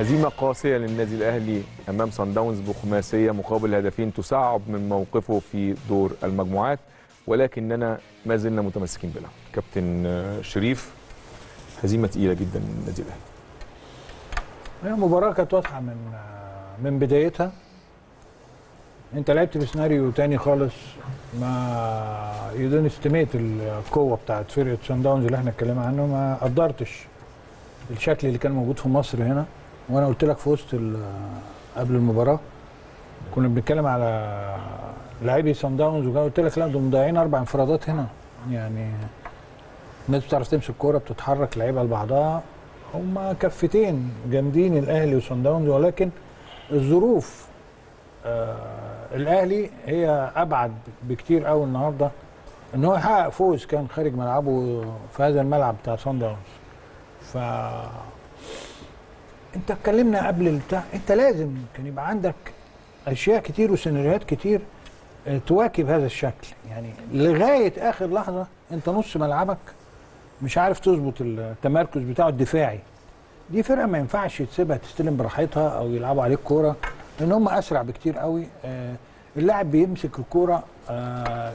هزيمة قاسية للنادي الأهلي أمام صن داونز بخماسية مقابل هدفين تصعب من موقفه في دور المجموعات ولكننا ما زلنا متمسكين بنا كابتن آه، شريف هزيمة تقيلة جدا للنادي الأهلي هي المباراة كانت واضحة من من بدايتها انت لعبت بسيناريو تاني خالص ما يدون استميت القوة بتاعت فرقة سان داونز اللي احنا اتكلمنا عنه ما قدرتش الشكل اللي كان موجود في مصر هنا وانا قلت لك في وسط ال- قبل المباراة كنا بنتكلم على لاعبي سان داونز وكده قلت لك لا دول مضيعين اربع انفرادات هنا يعني الناس بتعرف تمسك كوره بتتحرك لعيبه لبعضها هما كفتين جامدين الاهلي وصن داونز ولكن الظروف آه الاهلي هي ابعد بكتير قوي النهارده ان هو يحقق فوز كان خارج ملعبه في هذا الملعب بتاع صن داونز ف انت اتكلمنا قبل البتاع انت لازم كان يبقى عندك اشياء كتير وسيناريوهات كتير آه، تواكب هذا الشكل يعني لغايه اخر لحظه انت نص ملعبك مش عارف تظبط التمركز بتاعه الدفاعي دي فرقه ما ينفعش تسيبها تستلم براحتها او يلعبوا عليك كوره لان هم اسرع بكتير قوي آه، اللاعب بيمسك الكوره آه،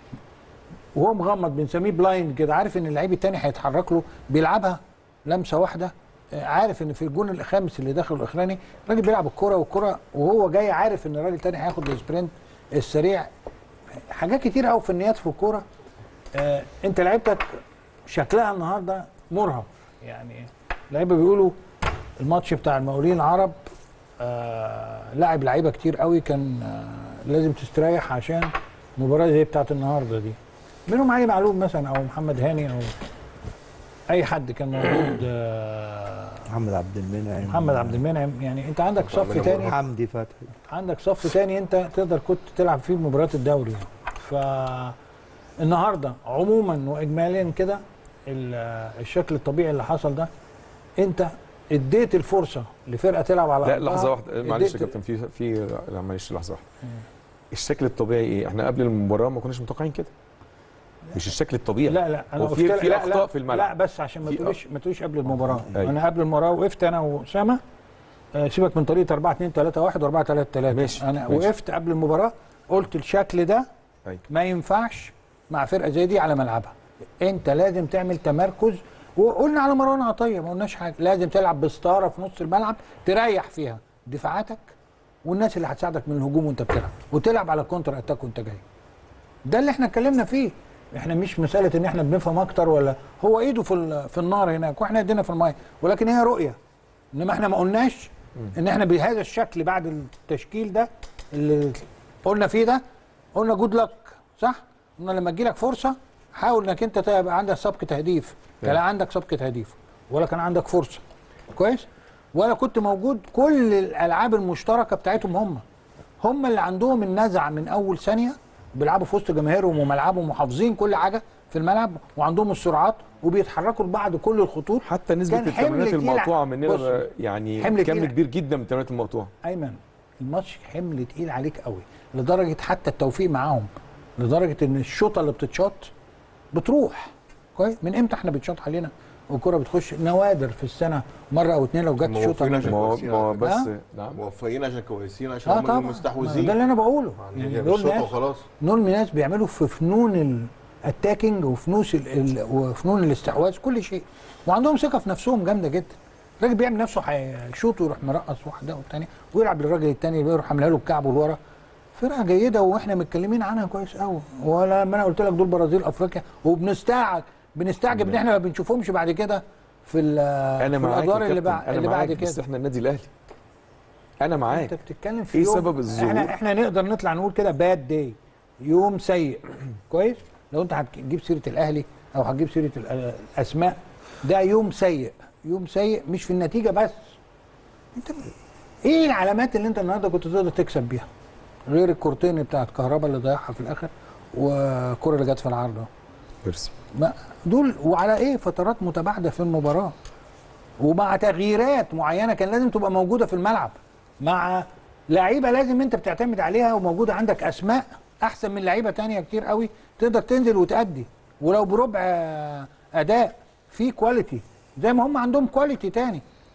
وهو مغمض بنسميه بلايند كده عارف ان اللعيب التاني هيتحرك له بيلعبها لمسه واحده آه، عارف ان في الجون الخامس اللي داخل الاخراني الراجل بيلعب الكوره والكوره وهو جاي عارف ان الراجل التاني هياخد السبرنت السريع حاجات كتير قوي فنيات في الكوره آه انت لعيبتك شكلها النهارده مرهق يعني لعيبه بيقولوا الماتش بتاع المقاولين العرب آه لاعب لعيبه كتير قوي كان آه لازم تستريح عشان مباراه زي بتاعت النهارده دي منهم علي معلوم مثلا او محمد هاني او اي حد كان موجود آه محمد عبد المنعم محمد عبد المنعم يعني انت عندك صف تاني حمدي فتحي عندك صف تاني انت تقدر كنت تلعب فيه مباريات الدوري ف النهارده عموما واجماليا كده ال- الشكل الطبيعي اللي حصل ده انت اديت الفرصه لفرقه تلعب على لا أرضها، لحظة واحدة معلش يا اديت- كابتن في في لا معلش لحظة واحدة الشكل الطبيعي ايه؟ احنا قبل المباراة ما كناش متوقعين كده مش الشكل الطبيعي لا لا انا هو في- قلت لك- في لا أخطاء لا في الملعب. لا بس عشان ما في تقوليش ما تقوليش قبل المباراه أيوة. انا قبل المباراه وقفت انا واسامه آه، سيبك من طريقه 4 2 3 1 و4 3 3 ماشي، انا ماشي. وقفت قبل المباراه قلت الشكل ده أيوة. ما ينفعش مع فرقه زي دي على ملعبها انت لازم تعمل تمركز وقلنا على مروان عطيه ما قلناش حاجه لازم تلعب بستاره في نص الملعب تريح فيها دفاعاتك والناس اللي هتساعدك من الهجوم وانت بتلعب وتلعب على كونتر اتاك وانت جاي ده اللي احنا اتكلمنا فيه احنا مش مساله ان احنا بنفهم اكتر ولا هو ايده في ال- في النار هناك واحنا ايدينا في الميه ولكن هي رؤيه انما احنا ما قلناش ان احنا بهذا الشكل بعد التشكيل ده اللي قلنا فيه ده قلنا جود لك صح قلنا لما تجيلك فرصه حاول انك انت تبقى عندك سبق تهديف كان لا عندك سبق تهديف ولا كان عندك فرصه كويس ولا كنت موجود كل الالعاب المشتركه بتاعتهم هم هم اللي عندهم النزعه من اول ثانيه بيلعبوا في وسط جماهيرهم وملعبهم وحافظين كل حاجه في الملعب وعندهم السرعات وبيتحركوا لبعض كل الخطوط حتى نسبة كان حمل التمريرات تقيل المقطوعة ع- مننا بص، بقى يعني حمل كم تقيل. كبير جدا من التمريرات المقطوعة ايمن الماتش حمل تقيل عليك قوي لدرجه حتى التوفيق معاهم لدرجه ان الشوطه اللي بتتشاط بتروح كويس من امتى احنا بيتشاط علينا والكره بتخش نوادر في السنه مره او اتنين لو جت شوطه موفقين عشان ما هو كويسين ما هو على بس ها؟ نعم موفقين عشان كويسين عشان اه هم طبعا المستحوذين ده اللي انا بقوله يعني يعني مش دول شوطه ناس وخلاص دول ناس بيعملوا في فنون الاتاكينج وفنون ال- ال- وفنون الاستحواذ كل شيء وعندهم ثقه في نفسهم جامده جدا الراجل بيعمل نفسه هيشوط ويروح مرقص واحده والتانيه ويلعب للراجل التاني يروح عاملها له بكعبه لورا فرقه جيده واحنا متكلمين عنها كويس قوي ولا ما انا قلت لك دول برازيل افريقيا وبنستعجب بنستعجب ان احنا ما بنشوفهمش بعد كده في ال- انا في معاك يا الادوار اللي, كابتن، بعد انا اللي بعد معاك كده بس احنا النادي الاهلي انا معاك انت بتتكلم في ايه يوم سبب الظهور؟ احنا احنا نقدر نطلع نقول كده باد داي يوم سيء كويس لو انت هتجيب سيره الاهلي او هتجيب سيره ال- الاسماء ده يوم سيء يوم سيء مش في النتيجه بس انت ايه العلامات اللي انت النهارده كنت تقدر تكسب بيها غير الكورتين بتاعت كهربا اللي ضيعها في الاخر والكره اللي جت في العارضه ميرسي ما دول وعلى ايه فترات متباعده في المباراه ومع تغييرات معينه كان لازم تبقى موجوده في الملعب مع لعيبه لازم انت بتعتمد عليها وموجوده عندك اسماء احسن من لعيبه تانية كتير قوي تقدر تنزل وتأدي ولو بربع اداء في كواليتي زي ما هم عندهم كواليتي تاني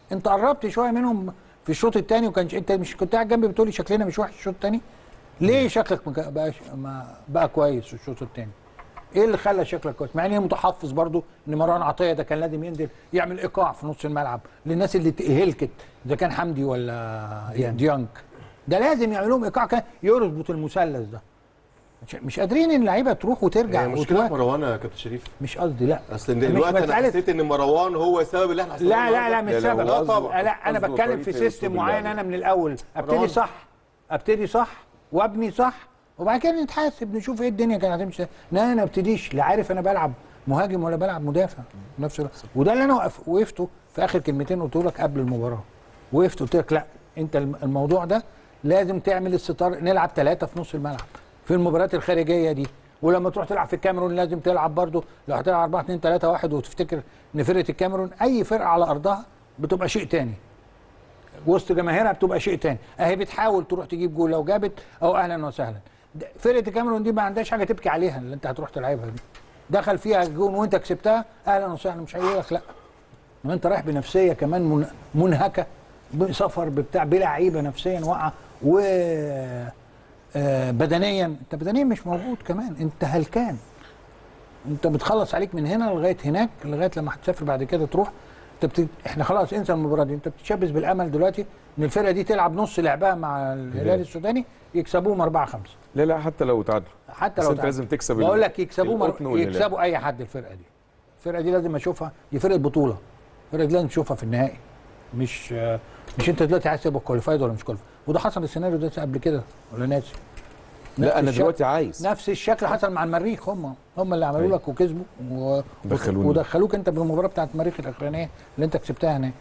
انت قربت شويه منهم في الشوط الثاني وكان انت مش كنت قاعد جنبي بتقولي شكلنا مش وحش الشوط الثاني ليه شكلك ما بقى ما بقى كويس في الشوط الثاني ايه اللي خلى شكلك كويس مع اني متحفظ برضو ان مروان عطيه ده كان لازم ينزل يعمل ايقاع في نص الملعب للناس اللي هلكت اذا كان حمدي ولا ديانج ده لازم يعمل لهم ايقاع كان يربط المثلث ده مش- مش قادرين ان اللعيبه تروح وترجع هي مشكله وتواكب. مروان يا كابتن شريف مش قصدي لا اصل مش دلوقتي انا مسألة- حسيت ان مروان هو السبب اللي احنا لا لا لا مش لا، لا، سبب هو قصده- لا انا قصده بتكلم في طريقة سيستم أسلوب معين اللعب. انا من الاول ابتدي مروان. صح ابتدي صح وابني صح وبعد كده نتحاسب نشوف ايه الدنيا كانت هتمشي لا انا ما ابتديش لا عارف انا بلعب مهاجم ولا بلعب مدافع في نفس الوقت وده اللي انا وقف وقفته في اخر كلمتين قلت لك قبل المباراه وقفت قلت لك لا انت الم- الموضوع ده لازم تعمل الستار نلعب ثلاثه في نص الملعب في المباريات الخارجيه دي ولما تروح تلعب في الكاميرون لازم تلعب برضو لو هتلعب 4 2 3 1 وتفتكر ان فرقه الكاميرون اي فرقه على ارضها بتبقى شيء تاني وسط جماهيرها بتبقى شيء تاني اهي بتحاول تروح تجيب جول لو جابت او اهلا وسهلا ده- فرقه الكاميرون دي ما عندهاش حاجه تبكي عليها اللي انت هتروح تلعبها دي دخل فيها جون وانت كسبتها اهلا وسهلا مش هيقول لك لا ما انت رايح بنفسيه كمان من- منهكه بسفر بتاع بلعيبه نفسيا واقعه و آه، بدنيا انت بدنيا مش موجود كمان انت هلكان انت بتخلص عليك من هنا لغايه هناك لغايه لما هتسافر بعد كده تروح انت بت... احنا خلاص انسى المباراه دي انت بتتشبث بالامل دلوقتي ان الفرقه دي تلعب نص لعبها مع الهلال السوداني يكسبوهم 4 5 لا لا حتى لو تعادلوا حتى بس لو انت تعادل. لازم تكسب بقول ال- لك يكسبوه مر... القطن والهلال. يكسبوا اي حد الفرقه دي الفرقه دي لازم اشوفها دي فرقه بطوله الفرقه دي لازم تشوفها في النهائي مش آه، مش انت دلوقتي عايز تبقى كواليفايد ولا مش كواليفايد وده حصل السيناريو ده قبل كده ولا ناسي لا نفس انا الشكل- دلوقتي عايز نفس الشكل حصل مع المريخ هم هم اللي عملوا أيوة. لك وكسبوا و... دخلونا. ودخلوك انت بالمباراه بتاعت المريخ الاخرانيه اللي انت كسبتها هناك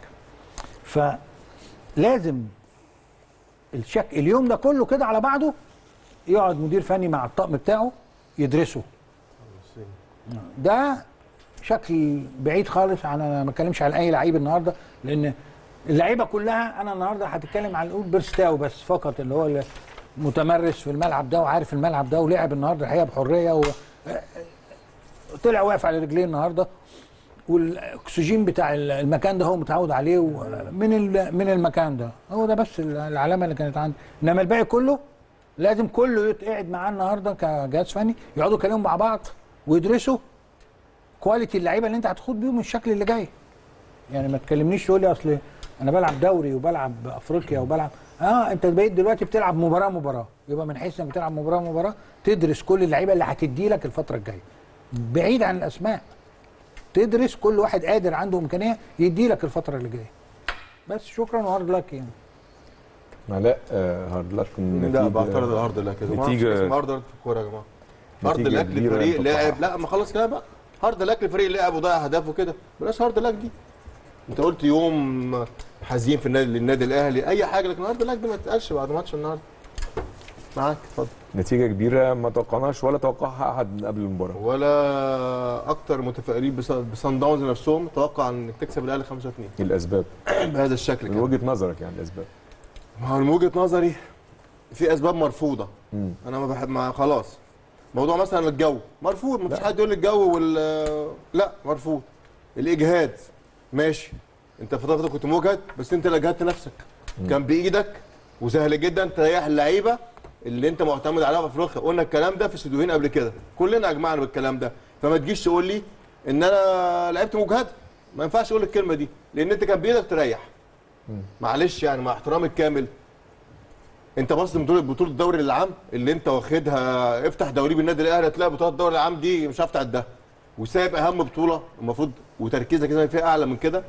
فلازم الشك اليوم ده كله كده على بعضه يقعد مدير فني مع الطقم بتاعه يدرسه ده شكل بعيد خالص عن انا ما بتكلمش على اي لعيب النهارده لان اللعيبه كلها انا النهارده هتتكلم عن نقول بيرستاو بس فقط اللي هو اللي متمرس في الملعب ده وعارف الملعب ده ولعب النهارده الحقيقه بحريه و... طلع واقف على رجليه النهارده والاكسجين بتاع المكان ده هو متعود عليه و- من ال- من المكان ده هو ده بس العلامه اللي كانت عندي انما الباقي كله لازم كله يتقعد معاه النهارده كجهاز فني يقعدوا يتكلموا مع بعض ويدرسوا كواليتي اللعيبه اللي انت هتخوض بيهم الشكل اللي جاي يعني ما تكلمنيش تقول لي اصل انا بلعب دوري وبلعب افريقيا وبلعب اه انت بقيت دلوقتي بتلعب مباراه مباراه يبقى من حيث انك بتلعب مباراه مباراه تدرس كل اللعيبه اللي هتدي لك الفتره الجايه بعيد عن الاسماء تدرس كل واحد قادر عنده امكانيه يدي لك الفتره اللي جايه بس شكرا وهارد لك يعني علاء آه، هارد لك لا بعترض الهارد لك يا جماعه نتيجة- مفيش اسمه هارد لك في الكوره يا جماعه هارد نتيجة لك كبيرة لفريق انتقاع. لاعب لا ما خلاص كده بقى هارد لك لفريق لعب وضيع اهدافه كده بلاش هارد لك دي انت قلت يوم حزين في النادي للنادي الاهلي اي حاجه لكن هارد لك دي ما تتقالش بعد ماتش النهارده معاك اتفضل نتيجه كبيره ما توقعناش ولا توقعها احد قبل المباراه ولا اكتر متفائلين بص- بصن داونز نفسهم توقع انك تكسب الاهلي 5 2 إيه الاسباب بهذا الشكل من كده وجهه نظرك يعني الاسباب ما هو من وجهه نظري في اسباب مرفوضه مم. انا ما بحب ما خلاص موضوع مثلا الجو مرفوض ما فيش لا. حد يقول الجو وال لا مرفوض الاجهاد ماشي انت في فتره كنت مجهد بس انت اللي اجهدت نفسك كان بايدك وسهل جدا تريح اللعيبه اللي انت معتمد عليها في افريقيا قلنا الكلام ده في استوديوهين قبل كده كلنا اجمعنا بالكلام ده فما تجيش تقول لي ان انا لعبت مجهد ما ينفعش اقول الكلمه دي لان انت كان بايدك تريح معلش يعني مع احترامي الكامل انت بص بطوله بطوله الدوري العام اللي انت واخدها افتح دوري بالنادي الاهلي هتلاقي بطوله الدوري العام دي مش عارف تعدها وسايب اهم بطوله المفروض وتركيزك كمان فيها اعلى من كده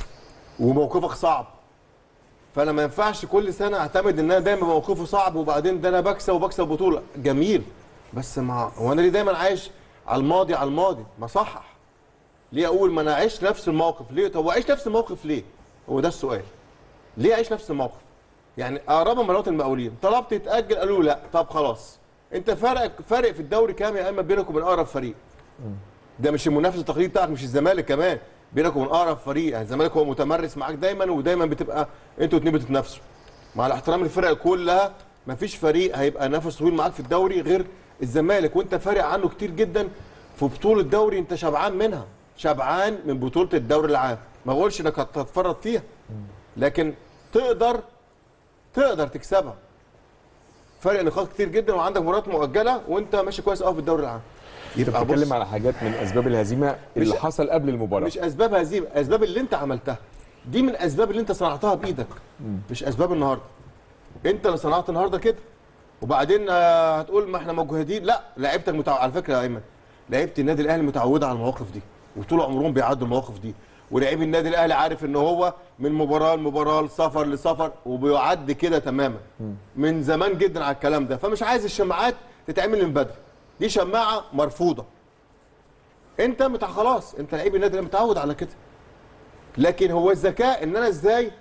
وموقفك صعب فانا ما ينفعش كل سنه اعتمد ان انا دايما موقفي صعب وبعدين ده انا بكسب وبكسب بطوله جميل بس مع هو انا ليه دايما عايش على الماضي على الماضي ما صحح ليه اقول ما انا عشت نفس الموقف ليه طب واعيش نفس الموقف ليه هو ده السؤال ليه اعيش نفس الموقف يعني اقرب مرات المقاولين طلبت يتاجل قالوا لا طب خلاص انت فرق فرق في الدوري كام يا اما بينك وبين اقرب فريق ده مش المنافس التقليدي بتاعك مش الزمالك كمان بينك وبين اقرب فريق يعني الزمالك هو متمرس معاك دايما ودايما بتبقى انتوا اتنين بتتنافسوا مع الاحترام للفرق كلها مفيش فريق هيبقى نفس طويل معاك في الدوري غير الزمالك وانت فارق عنه كتير جدا في بطوله الدوري انت شبعان منها شبعان من بطوله الدوري العام ما بقولش انك هتتفرط فيها لكن تقدر تقدر تكسبها فرق نقاط كتير جدا وعندك مباريات مؤجله وانت ماشي كويس قوي في الدوري العام يبقى بص بتتكلم على حاجات من اسباب الهزيمه اللي مش- حصل قبل المباراه مش اسباب هزيمه اسباب اللي انت عملتها دي من اسباب اللي انت صنعتها بايدك مش اسباب النهارده انت اللي صنعت النهارده كده وبعدين آه، هتقول ما احنا مجهدين لا لعيبتك متع... على فكره يا ايمن لعيبه النادي الاهلي متعوده على المواقف دي وطول عمرهم بيعدوا المواقف دي ولعيب النادي الاهلي عارف ان هو من مباراه لمباراه لسفر لسفر وبيعد كده تماما من زمان جدا على الكلام ده فمش عايز الشماعات تتعمل من بدري دي شماعه مرفوضه انت متع خلاص انت لعيب النادي الاهلي متعود على كده لكن هو الذكاء ان انا ازاي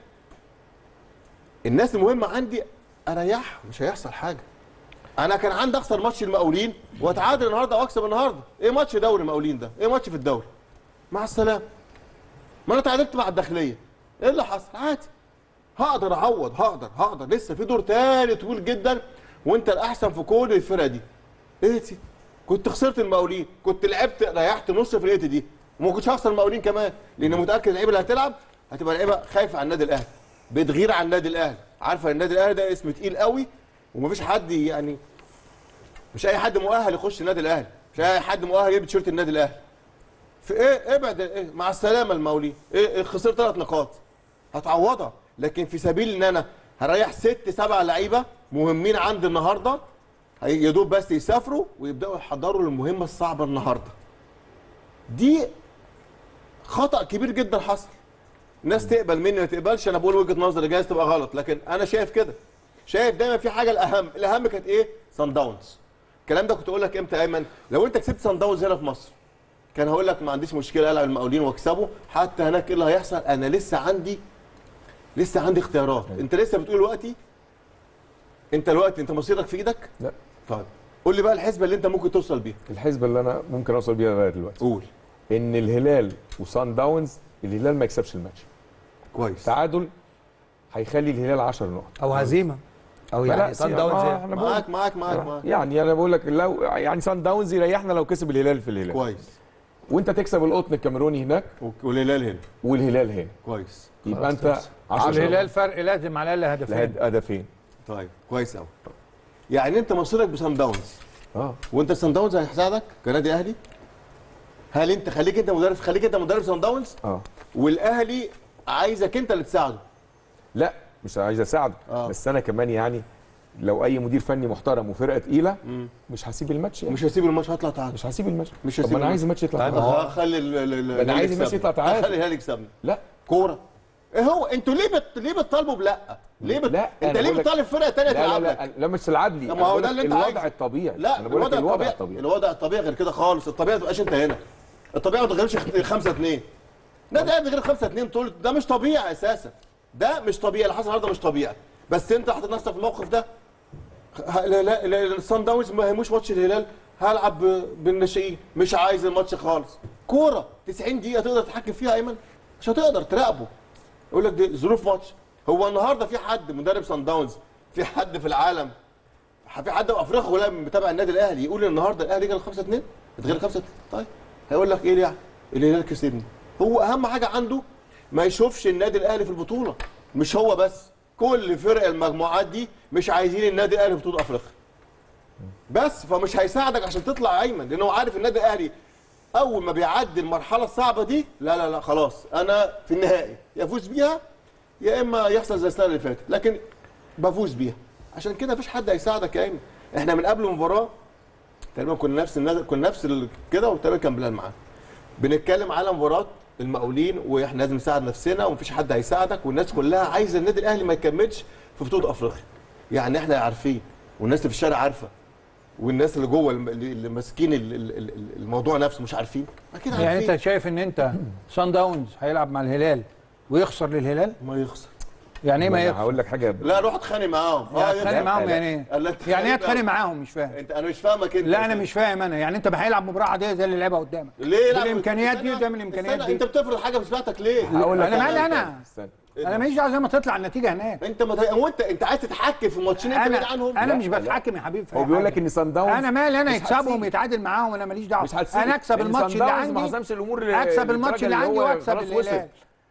الناس المهمه عندي اريحها مش هيحصل حاجه انا كان عندي اخسر ماتش المقاولين واتعادل النهارده واكسب النهارده ايه ماتش دوري المقاولين ده ايه ماتش في الدوري مع السلامه ما انا تعادلت مع الداخليه ايه اللي حصل عادي هقدر اعوض هقدر هقدر لسه في دور تاني طويل جدا وانت الاحسن في كل الفرقه دي ايه دي كنت خسرت المقاولين كنت لعبت ريحت نص فرقتي دي وما كنتش هخسر المقاولين كمان لان متاكد اللعيبه اللي هتلعب هتبقى لعيبه خايفه على النادي الاهلي بتغير على النادي الاهلي عارفه ان النادي الاهلي ده اسم تقيل قوي ومفيش حد يعني مش اي حد مؤهل يخش النادي الاهلي مش اي حد مؤهل يلبس تيشيرت النادي الاهلي في ايه ابعد إيه؟ مع السلامه المقاولين ايه إيه خسرت ثلاث نقاط هتعوضها لكن في سبيل ان انا هريح ست سبع لعيبه مهمين عندي النهارده هي- يا دوب بس يسافروا ويبداوا يحضروا للمهمه الصعبه النهارده دي خطا كبير جدا حصل ناس تقبل مني ما تقبلش انا بقول وجهه نظري جايز تبقى غلط لكن انا شايف كده شايف دايما في حاجه الاهم الاهم كانت ايه سان داونز الكلام ده كنت اقول لك امتى يا ايمن لو انت كسبت سان داونز هنا في مصر كان هقول لك ما عنديش مشكله العب المقاولين واكسبه حتى هناك ايه اللي هيحصل انا لسه عندي لسه عندي اختيارات انت لسه بتقول دلوقتي انت دلوقتي انت مصيرك في ايدك لا طيب قول لي بقى الحسبه اللي انت ممكن توصل بيها الحسبه اللي انا ممكن اوصل بيها لغايه دلوقتي قول ان الهلال وسان داونز الهلال ما يكسبش الماتش كويس تعادل هيخلي الهلال 10 نقط او هزيمه او لا، يعني سان داونز آه، يعني. أنا بقول- معاك معاك معاك معاك يعني انا بقول لك لو يعني سان داونز يريحنا لو كسب الهلال في الهلال كويس وانت تكسب القطن الكاميروني هناك والهلال هنا والهلال هنا كويس يبقى انت 10 الهلال فرق لازم على الاقل هدفين لهد- هدفين طيب كويس قوي يعني انت مصيرك بسان داونز اه وانت سان داونز هيساعدك كنادي اهلي هل انت خليك انت مدرب خليك انت مدرب سان داونز اه والاهلي عايزك انت اللي تساعده لا مش عايز اساعده آه. بس انا كمان يعني لو اي مدير فني محترم وفرقه تقيله مش هسيب الماتش يعني. مش هسيب الماتش هطلع تعادل مش هسيب الماتش مش طب هسيب ما انا الماتش. عايز الماتش يطلع طيب، تعادل. هو- خلي ال- ال- ال- أنا الهلال عايز الماتش يكسبني. يطلع تعادل. خلي الهلال يكسبني لا كوره ايه هو انتوا ليه بت... ليه بتطالبوا بلا ليه بت... لا، انت أنا ليه بقول لك- بتطالب فرقه ثانيه لا لا تلعب لا لك لا مش تلعب لي طب أنا ما هو بقول ده لك اللي انت الوضع عايزه. الطبيعي لا انا بقول لك الوضع الطبيعي الوضع الطبيعي غير كده خالص الطبيعي ما تبقاش انت هنا الطبيعي ما تغيرش 5 2 ده ده غير 5 2 طول ده مش طبيعي اساسا ده مش طبيعي اللي حصل النهارده مش طبيعي بس انت حاطط نفسك في الموقف ده ه- لا لا لا الصن داونز ما يهموش ماتش الهلال هلعب ب- بالناشئين مش عايز الماتش خالص كوره 90 دقيقه تقدر تتحكم فيها ايمن مش هتقدر تراقبه يقول لك دي ظروف ماتش هو النهارده في حد مدرب صن داونز في حد في العالم في حد في افريقيا ولا متابع النادي الاهلي يقول النهارده الاهلي جاب 5 2 اتغير 5 2 طيب هيقول لك ايه يعني الهلال كسبني هو اهم حاجه عنده ما يشوفش النادي الاهلي في البطوله مش هو بس كل فرق المجموعات دي مش عايزين النادي الاهلي في بطوله افريقيا بس فمش هيساعدك عشان تطلع ايمن لان هو عارف النادي الاهلي اول ما بيعدي المرحله الصعبه دي لا لا لا خلاص انا في النهائي يفوز بيها يا اما يحصل زي السنه اللي فاتت لكن بفوز بيها عشان كده مفيش حد هيساعدك يا ايمن احنا من قبل المباراه تقريبا كنا نفس النادي كنا نفس ال- كده وتقريبا كان بلال معانا بنتكلم على مباراه المقاولين واحنا لازم نساعد نفسنا ومفيش حد هيساعدك والناس كلها عايزه النادي الاهلي ما يكملش في بطوله افريقيا يعني احنا عارفين والناس اللي في الشارع عارفه والناس اللي جوه الم- اللي اللي ماسكين ال- ال- ال- الموضوع نفسه مش عارفين اكيد عارفين يعني انت شايف ان انت سان داونز هيلعب مع الهلال ويخسر للهلال ما يخسر يعني ايه ما أنا يخسر هقول لك حاجه لا روح اتخانق معاهم يعني اتخانق يخسر. معاهم لا. يعني ايه قال لك يعني ايه اتخانق اتخانق معاهم مش فاهم انت انا مش فاهمك انت لا انا مش فاهم انا يعني انت هيلعب مباراه عاديه زي اللي لعبها قدامك ليه لا بالامكانيات دي استنى، قدام الامكانيات استنى، دي انت بتفرض حاجه في سمعتك ليه؟ هقول لك أنا مالي حاجة. أنا؟ استنى. انا ماليش دعوه زي ما تطلع النتيجه هناك انت ما هو انت انت عايز تتحكم في ماتشين انت انا بعيد عنهم انا لا، مش لا. بتحكم يا حبيبي في هو أي بيقول حاجة. لك ان سان داونز انا مالي انا مش يكسبهم هتسيب. يتعادل معاهم انا ماليش دعوه مش هتسيب انا اكسب لأن الماتش سان اللي داونز ما عندي حسمش الامور ل- اكسب للدرجة الماتش اللي اللي عندي هو واكسب خلاص وصل. الهلال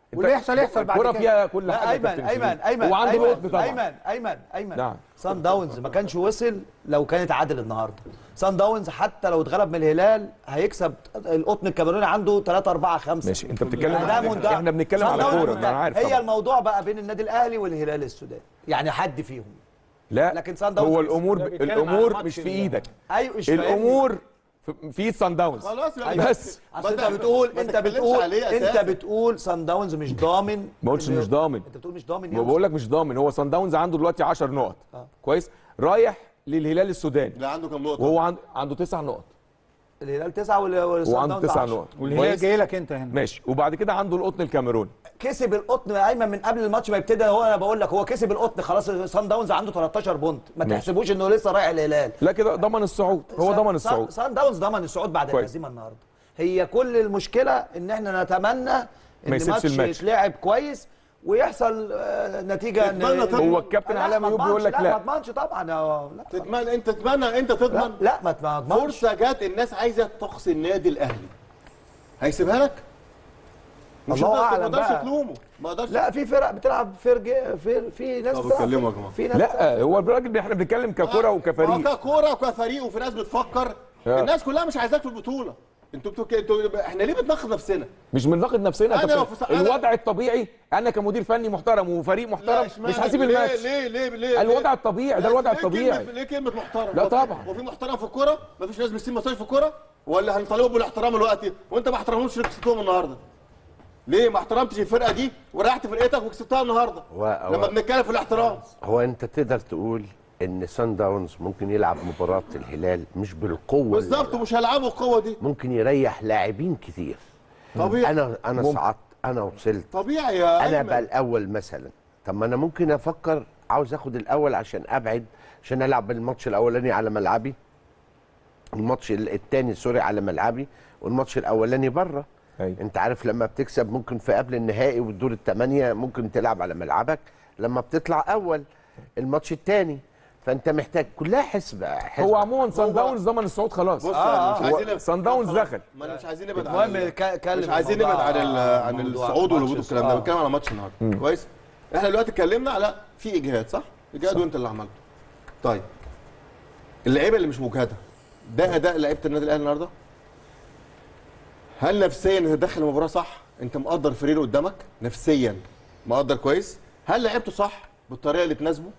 واللي يحصل يحصل بعد الكوره كده. فيها كل لا حاجه ايمن كابتن ايمن شريف. ايمن وعنده أيمن، القطن طبعا ايمن ايمن ايمن نعم. سان داونز ما كانش وصل لو كانت عادل النهارده سان داونز حتى لو اتغلب من الهلال هيكسب القطن الكاميروني عنده 3 4 5 ماشي انت بتتكلم ده منتهى. احنا بنتكلم سان على داونز كوره منتهى. انا عارف هي طبعا. الموضوع بقى بين النادي الاهلي والهلال السوداني يعني حد فيهم لا لكن سان داونز هو بس. الامور ده بيتكلم الامور على مش ماتش في ال- ايدك ايوه مش فاهمني. الامور في- في سان داونز خلاص يعني بس اصل ما انت ت- بتقول ما انت تتكلمش بتقول عليه انت أساساً. بتقول سان داونز مش ضامن ما قلتش إنه- مش ضامن. انت بتقول مش ضامن ما يوصل. بقول لك مش ضامن هو سان داونز عنده دلوقتي 10 نقط كويس رايح للهلال السوداني لا عنده كام نقطه وهو عنده عنده تسع نقط الهلال تسعه وال- والسان وعنده داونز تسع عشرة. نقط والهلال كويس؟ جاي لك انت هنا ماشي وبعد كده عنده القطن الكاميروني كسب القطن ايمن من قبل الماتش ما يبتدي هو انا بقول لك هو كسب القطن خلاص سان داونز عنده 13 بونت ما ماشي. تحسبوش انه لسه رايح الهلال لا كده ضمن الصعود هو سان- ضمن سان- الصعود سان داونز ضمن الصعود بعد كويس. الهزيمه النهارده هي كل المشكله ان احنا نتمنى ان ما يسيبش ماتش الماتش. يتلعب كويس ويحصل آه، نتيجه تتمنى طبعاً. هو الكابتن لا، علاء ما ميوب بيقول لك اضمنش- لا. ما اضمنش طبعا آه، لا تتمنى انت تتمنى انت لا, تضمن لا ما ما اضمنش فرصه جت الناس عايزه تقصي النادي الاهلي هيسيبها لك مش الله هتقدر- أعلم ما اقدرش بقى. تلومه ما اقدرش لا في فرق بتلعب فرج في في ناس طب بتلعب اتكلموا يا جماعة. في ناس لا هو الراجل احنا بنتكلم ككوره هو وكفريق ككوره وكفريق وفي ناس بتفكر آه. الناس كلها مش عايزاك في البطوله انتوا بتوك... انتوا احنا ليه بنناقض نفسنا؟ مش بنناقض نفسنا يا أنا لو كابتن. في- أنا- الوضع الطبيعي انا كمدير فني محترم وفريق محترم اشمعنى؟ مش هسيب ليه- الماتش ليه ليه ليه الوضع ليه؟ الطبيعي ده ليه- الوضع ليه الطبيعي كلمة- ليه كلمه محترم؟ لا وفي- طبعا. وفي محترم في الكوره مفيش ناس بتسيب مساج في الكوره ولا هنطالبه بالاحترام دلوقتي وانت ما احترمتش اللي كسبتهم النهارده ليه ما احترمتش الفرقه دي وريحت فرقتك وكسبتها النهارده هو- هو- لما بنتكلم في الاحترام هو انت تقدر تقول ان سان داونز ممكن يلعب مباراه الهلال مش بالقوه اللي بالظبط يلعب. ومش هيلعبوا القوه دي ممكن يريح لاعبين كتير طبيعي انا انا ممكن. صعدت انا وصلت طبيعي يا انا أيمن. بقى الاول مثلا طب ما انا ممكن افكر عاوز اخد الاول عشان ابعد عشان العب الماتش الاولاني على ملعبي الماتش الثاني سوري على ملعبي والماتش الاولاني بره أيوة. انت عارف لما بتكسب ممكن في قبل النهائي والدور الثمانيه ممكن تلعب على ملعبك لما بتطلع اول الماتش الثاني فانت محتاج كلها حسبه حسبة. هو عموما سان هو- داونز ضمن الصعود خلاص بص آه، مش هو عايزين صن داونز دخل. ما أنا مش عايزين نبعد عن المهم ال- ك- كلم مش عايزين الموضوع- نبعد عن ال- آه، عن موضوع الصعود والهبوط ماتش- والكلام ده آه. بنتكلم على ماتش النهارده كويس احنا دلوقتي اتكلمنا على في اجهاد صح اجهاد وانت اللي عملته طيب اللعيبه اللي مش مجهده ده اداء لعيبه النادي الاهلي النهارده هل نفسيا تدخل المباراه صح انت مقدر الفريق اللي قدامك نفسيا مقدر كويس هل لعبته صح بالطريقه اللي تناسبه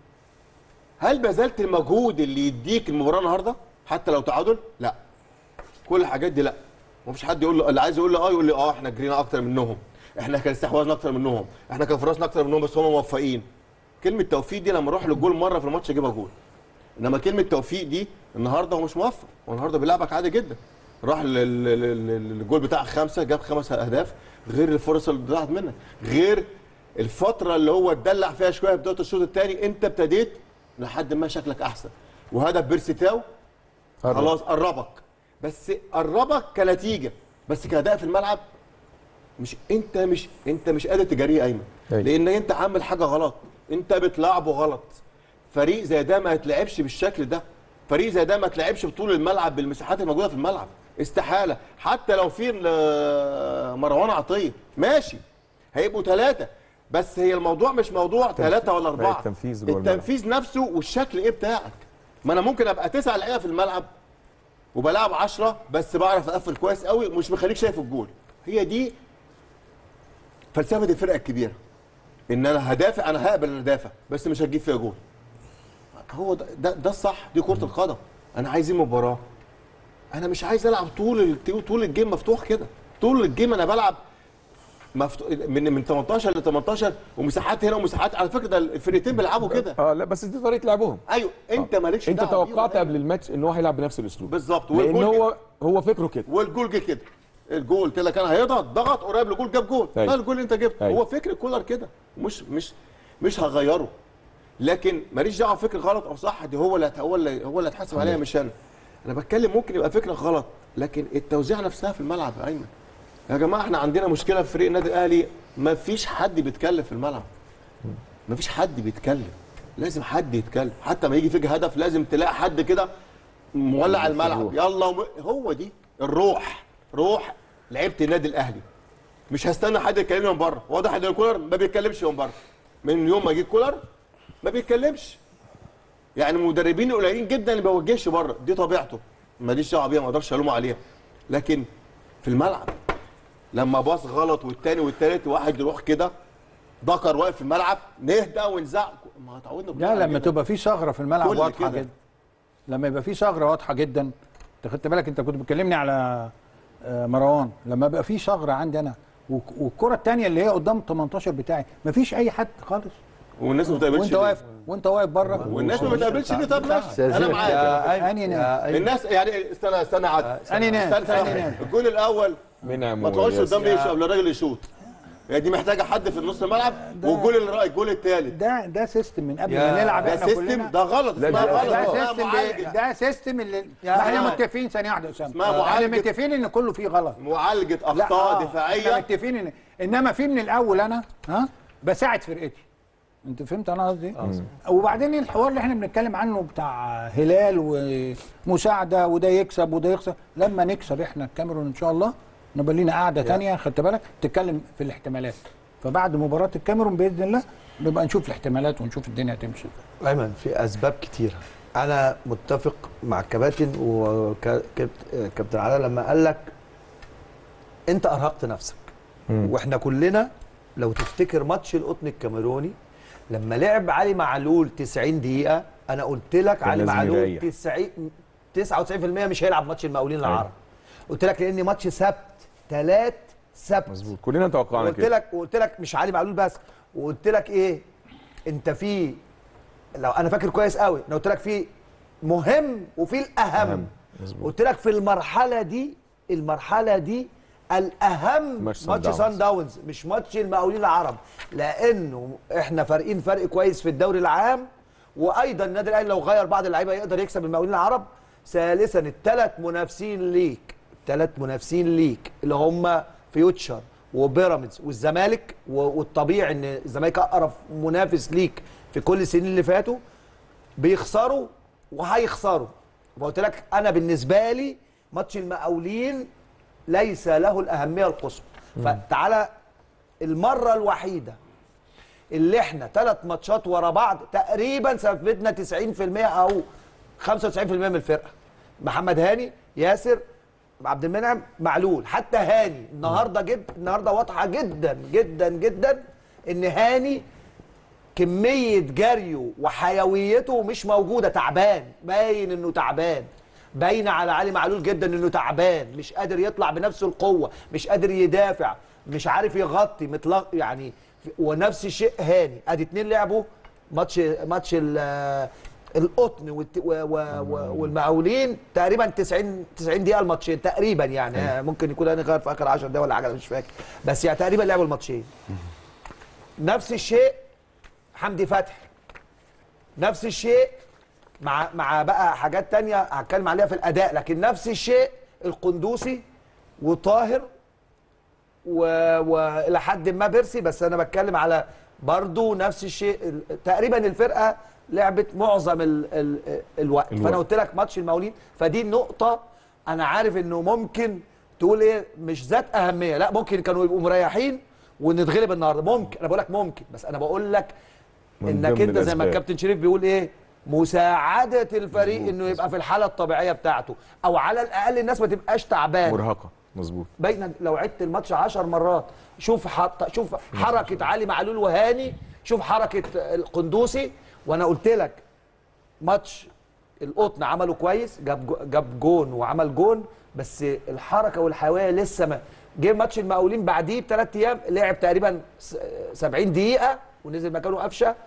هل بذلت المجهود اللي يديك المباراه النهارده حتى لو تعادل لا كل الحاجات دي لا مفيش حد يقول له اللي عايز يقول لي اه يقول لي اه احنا جرينا اكتر منهم احنا كان استحواذنا اكتر منهم احنا كان فرصنا اكتر منهم بس هم موفقين كلمه توفيق دي لما اروح للجول مره في الماتش اجيبها جول انما كلمه توفيق دي النهارده هو مش موفق هو النهارده بيلعبك عادي جدا راح لل- لل- لل- للجول بتاع خمسه جاب خمس اهداف غير الفرص اللي ضاعت منك غير الفتره اللي هو اتدلع فيها شويه في بدايه الشوط الثاني انت ابتديت لحد ما شكلك احسن وهدف بيرسيتاو قرب. خلاص قربك بس قربك كنتيجه بس كاداء في الملعب مش انت مش انت مش قادر تجاريه ايمن أيوة. لان انت عامل حاجه غلط انت بتلعبه غلط فريق زي ده ما يتلعبش بالشكل ده فريق زي ده ما تلعبش بطول الملعب بالمساحات الموجوده في الملعب استحاله حتى لو في ال- مروان عطيه ماشي هيبقوا ثلاثه بس هي الموضوع مش موضوع ثلاثه ولا اربعه التنفيذ جوه الملعب. التنفيذ نفسه والشكل ايه بتاعك ما انا ممكن ابقى تسع لعيبه في الملعب وبلعب 10 بس بعرف اقفل كويس قوي مش مخليك شايف الجول هي دي فلسفه الفرقه الكبيره ان انا هدافع انا هقبل ان ادافع بس مش هتجيب فيها جول هو ده ده, ده الصح دي كره القدم انا عايز ايه مباراه انا مش عايز العب طول ال- طول الجيم مفتوح كده طول الجيم انا بلعب مفتوح من من 18 ل 18 ومساحات هنا ومساحات على فكره ده الفرقتين بيلعبوا كده اه لا بس دي طريقه لعبهم ايوه انت مالكش انت دعوة بيه توقعت ولا قبل الماتش ان هو هيلعب بنفس الاسلوب بالظبط لان والجول هو هو فكره كده والجول جه كده الجول قلت لك انا هيضغط ضغط قريب لجول جاب جول أيوة. ده الجول اللي انت جبته أيوة. هو فكر كولر كده مش مش مش هغيره لكن ماليش دعوه فكر غلط او صح دي هو اللي هت- هو اللي هو اللي هتحاسب عليها مش انا انا بتكلم ممكن يبقى فكره غلط لكن التوزيع نفسها في الملعب يا ايمن يا جماعه احنا عندنا مشكله في فريق النادي الاهلي ما فيش حد بيتكلم في الملعب ما فيش حد بيتكلم لازم حد يتكلم حتى ما يجي فيك هدف لازم تلاقي حد كده مولع الملعب يلا وم... هو دي الروح روح لعيبه النادي الاهلي مش هستنى حد يكلمني من بره واضح ان الكولر ما بيتكلمش من بره من يوم ما جه كولر ما بيتكلمش يعني المدربين قليلين جدا اللي ما بيوجهش بره دي طبيعته ماليش دعوه بيها ما اقدرش الومه عليها لكن في الملعب لما باص غلط والتاني والتالت واحد يروح كده ذكر واقف في الملعب نهدى ونزعق ما اتعودنا كلنا لا على لما كده. تبقى في ثغره في الملعب كل واضحه كده. جدا لما يبقى في ثغره واضحه جدا انت خدت بالك انت كنت بتكلمني على آه، مروان لما يبقى في ثغره عندي انا والك- والكره الثانيه اللي هي قدام ال 18 بتاعي مفيش اي حد خالص والناس ما بتقابلش وانت ليه؟ واقف وانت واقف بره والناس ما بتقابلش ليه طب ماشي انا استاذنك معاك يا أيمن أنهي ناس؟ يا أيمن الناس يعني استنى استنى عاد أنهي ناس؟ استنى استنى أنهي ناس؟ الجول الاول منعم ما تقعدش وياسر. قدام يشوط قبل الراجل يشوط هي دي محتاجه حد في النص الملعب والجول الر- الجول الثالث ده ده سيستم من قبل يا- ما نلعب ده احنا سيستم كلنا ده غلط لا، اسمها ده- غلط ده اسمها سيستم معالجه ده سيستم اللي يا احنا معالجة. متفقين ثانيه واحده يا اسامه اسمها احنا معالجة. متفقين ان كله فيه غلط معالجه لا اخطاء آه، احنا دفاعيه متفقين ان انما في من الاول انا ها بساعد فرقتي انت فهمت انا قصدي إيه؟ وبعدين الحوار اللي احنا بنتكلم عنه بتاع هلال ومساعده وده يكسب وده يخسر لما نكسب احنا الكاميرون ان شاء الله نبقى لينا قاعده تانية خدت بالك تتكلم في الاحتمالات فبعد مباراه الكاميرون باذن الله نبقى نشوف الاحتمالات ونشوف الدنيا هتمشي ازاي ايمن في اسباب كتيره انا متفق مع الكباتن وكابتن علاء لما قال لك انت ارهقت نفسك واحنا كلنا لو تفتكر ماتش القطن الكاميروني لما لعب علي معلول 90 دقيقه انا قلت لك كان علي لازم معلول يريح. 90 99% مش هيلعب ماتش المقاولين أيوة. العرب قلت لك لان ماتش سبت ثلاث سبت مظبوط كلنا توقعنا وقلت كده لك وقلت لك مش علي معلول بس وقلت لك ايه انت في لو انا فاكر كويس قوي انا قلت لك في مهم وفي الاهم أهم. مظبوط. قلت لك في المرحله دي المرحله دي الاهم ماتش سان ماتش داونز. سان داونز مش ماتش المقاولين العرب لانه احنا فارقين فرق كويس في الدوري العام وايضا النادي الاهلي لو غير بعض اللعيبه يقدر يكسب المقاولين العرب ثالثا الثلاث منافسين ليك الثلاث منافسين ليك اللي هم فيوتشر وبيراميدز والزمالك و- والطبيعي ان الزمالك اقرب منافس ليك في كل السنين اللي فاتوا بيخسروا وهيخسروا فقلت لك انا بالنسبه لي ماتش المقاولين ليس له الاهميه القصوى فتعالى المره الوحيده اللي احنا ثلاث ماتشات ورا بعض تقريبا ثبتنا 90% او 95% من الفرقه محمد هاني ياسر عبد المنعم معلول حتى هاني النهارده جد النهارده واضحه جدا جدا جدا ان هاني كميه جريه وحيويته مش موجوده تعبان باين انه تعبان باين على علي معلول جدا انه تعبان مش قادر يطلع بنفس القوه مش قادر يدافع مش عارف يغطي متلق يعني ونفس الشيء هاني ادي اتنين لعبوا ماتش ماتش ال- القطن والت- و- و- و- والمقاولين تقريبا 90 90 دقيقه الماتشين تقريبا يعني ممكن يكون هاني غير في اخر 10 دقايق ولا حاجه أنا مش فاكر بس يعني تقريبا لعبوا الماتشين نفس الشيء حمدي فتحي نفس الشيء مع مع بقى حاجات تانية هتكلم عليها في الاداء لكن نفس الشيء القندوسي وطاهر و- والى حد ما بيرسي بس انا بتكلم على برضو نفس الشيء ال- تقريبا الفرقه لعبت معظم ال ال الوقت الوقت. فانا قلت لك ماتش المقاولين فدي النقطه انا عارف انه ممكن تقول ايه مش ذات اهميه لا ممكن كانوا يبقوا مريحين ونتغلب النهارده ممكن انا بقول لك ممكن بس انا بقول لك من انك ضمن انت زي ما الأسباب. الكابتن شريف بيقول ايه مساعده الفريق انه يبقى في الحاله الطبيعيه بتاعته او على الاقل الناس ما تبقاش تعبانه مرهقه مظبوط باينه لو عدت الماتش 10 مرات شوف حط شوف حركه علي معلول وهاني شوف حركه القندوسي وانا قلت لك ماتش القطن عمله كويس جاب جو- جاب جون وعمل جون بس الحركه والحيويه لسه ما جه ماتش المقاولين بعديه بثلاث ايام لعب تقريبا س- 70 دقيقه ونزل مكانه قفشه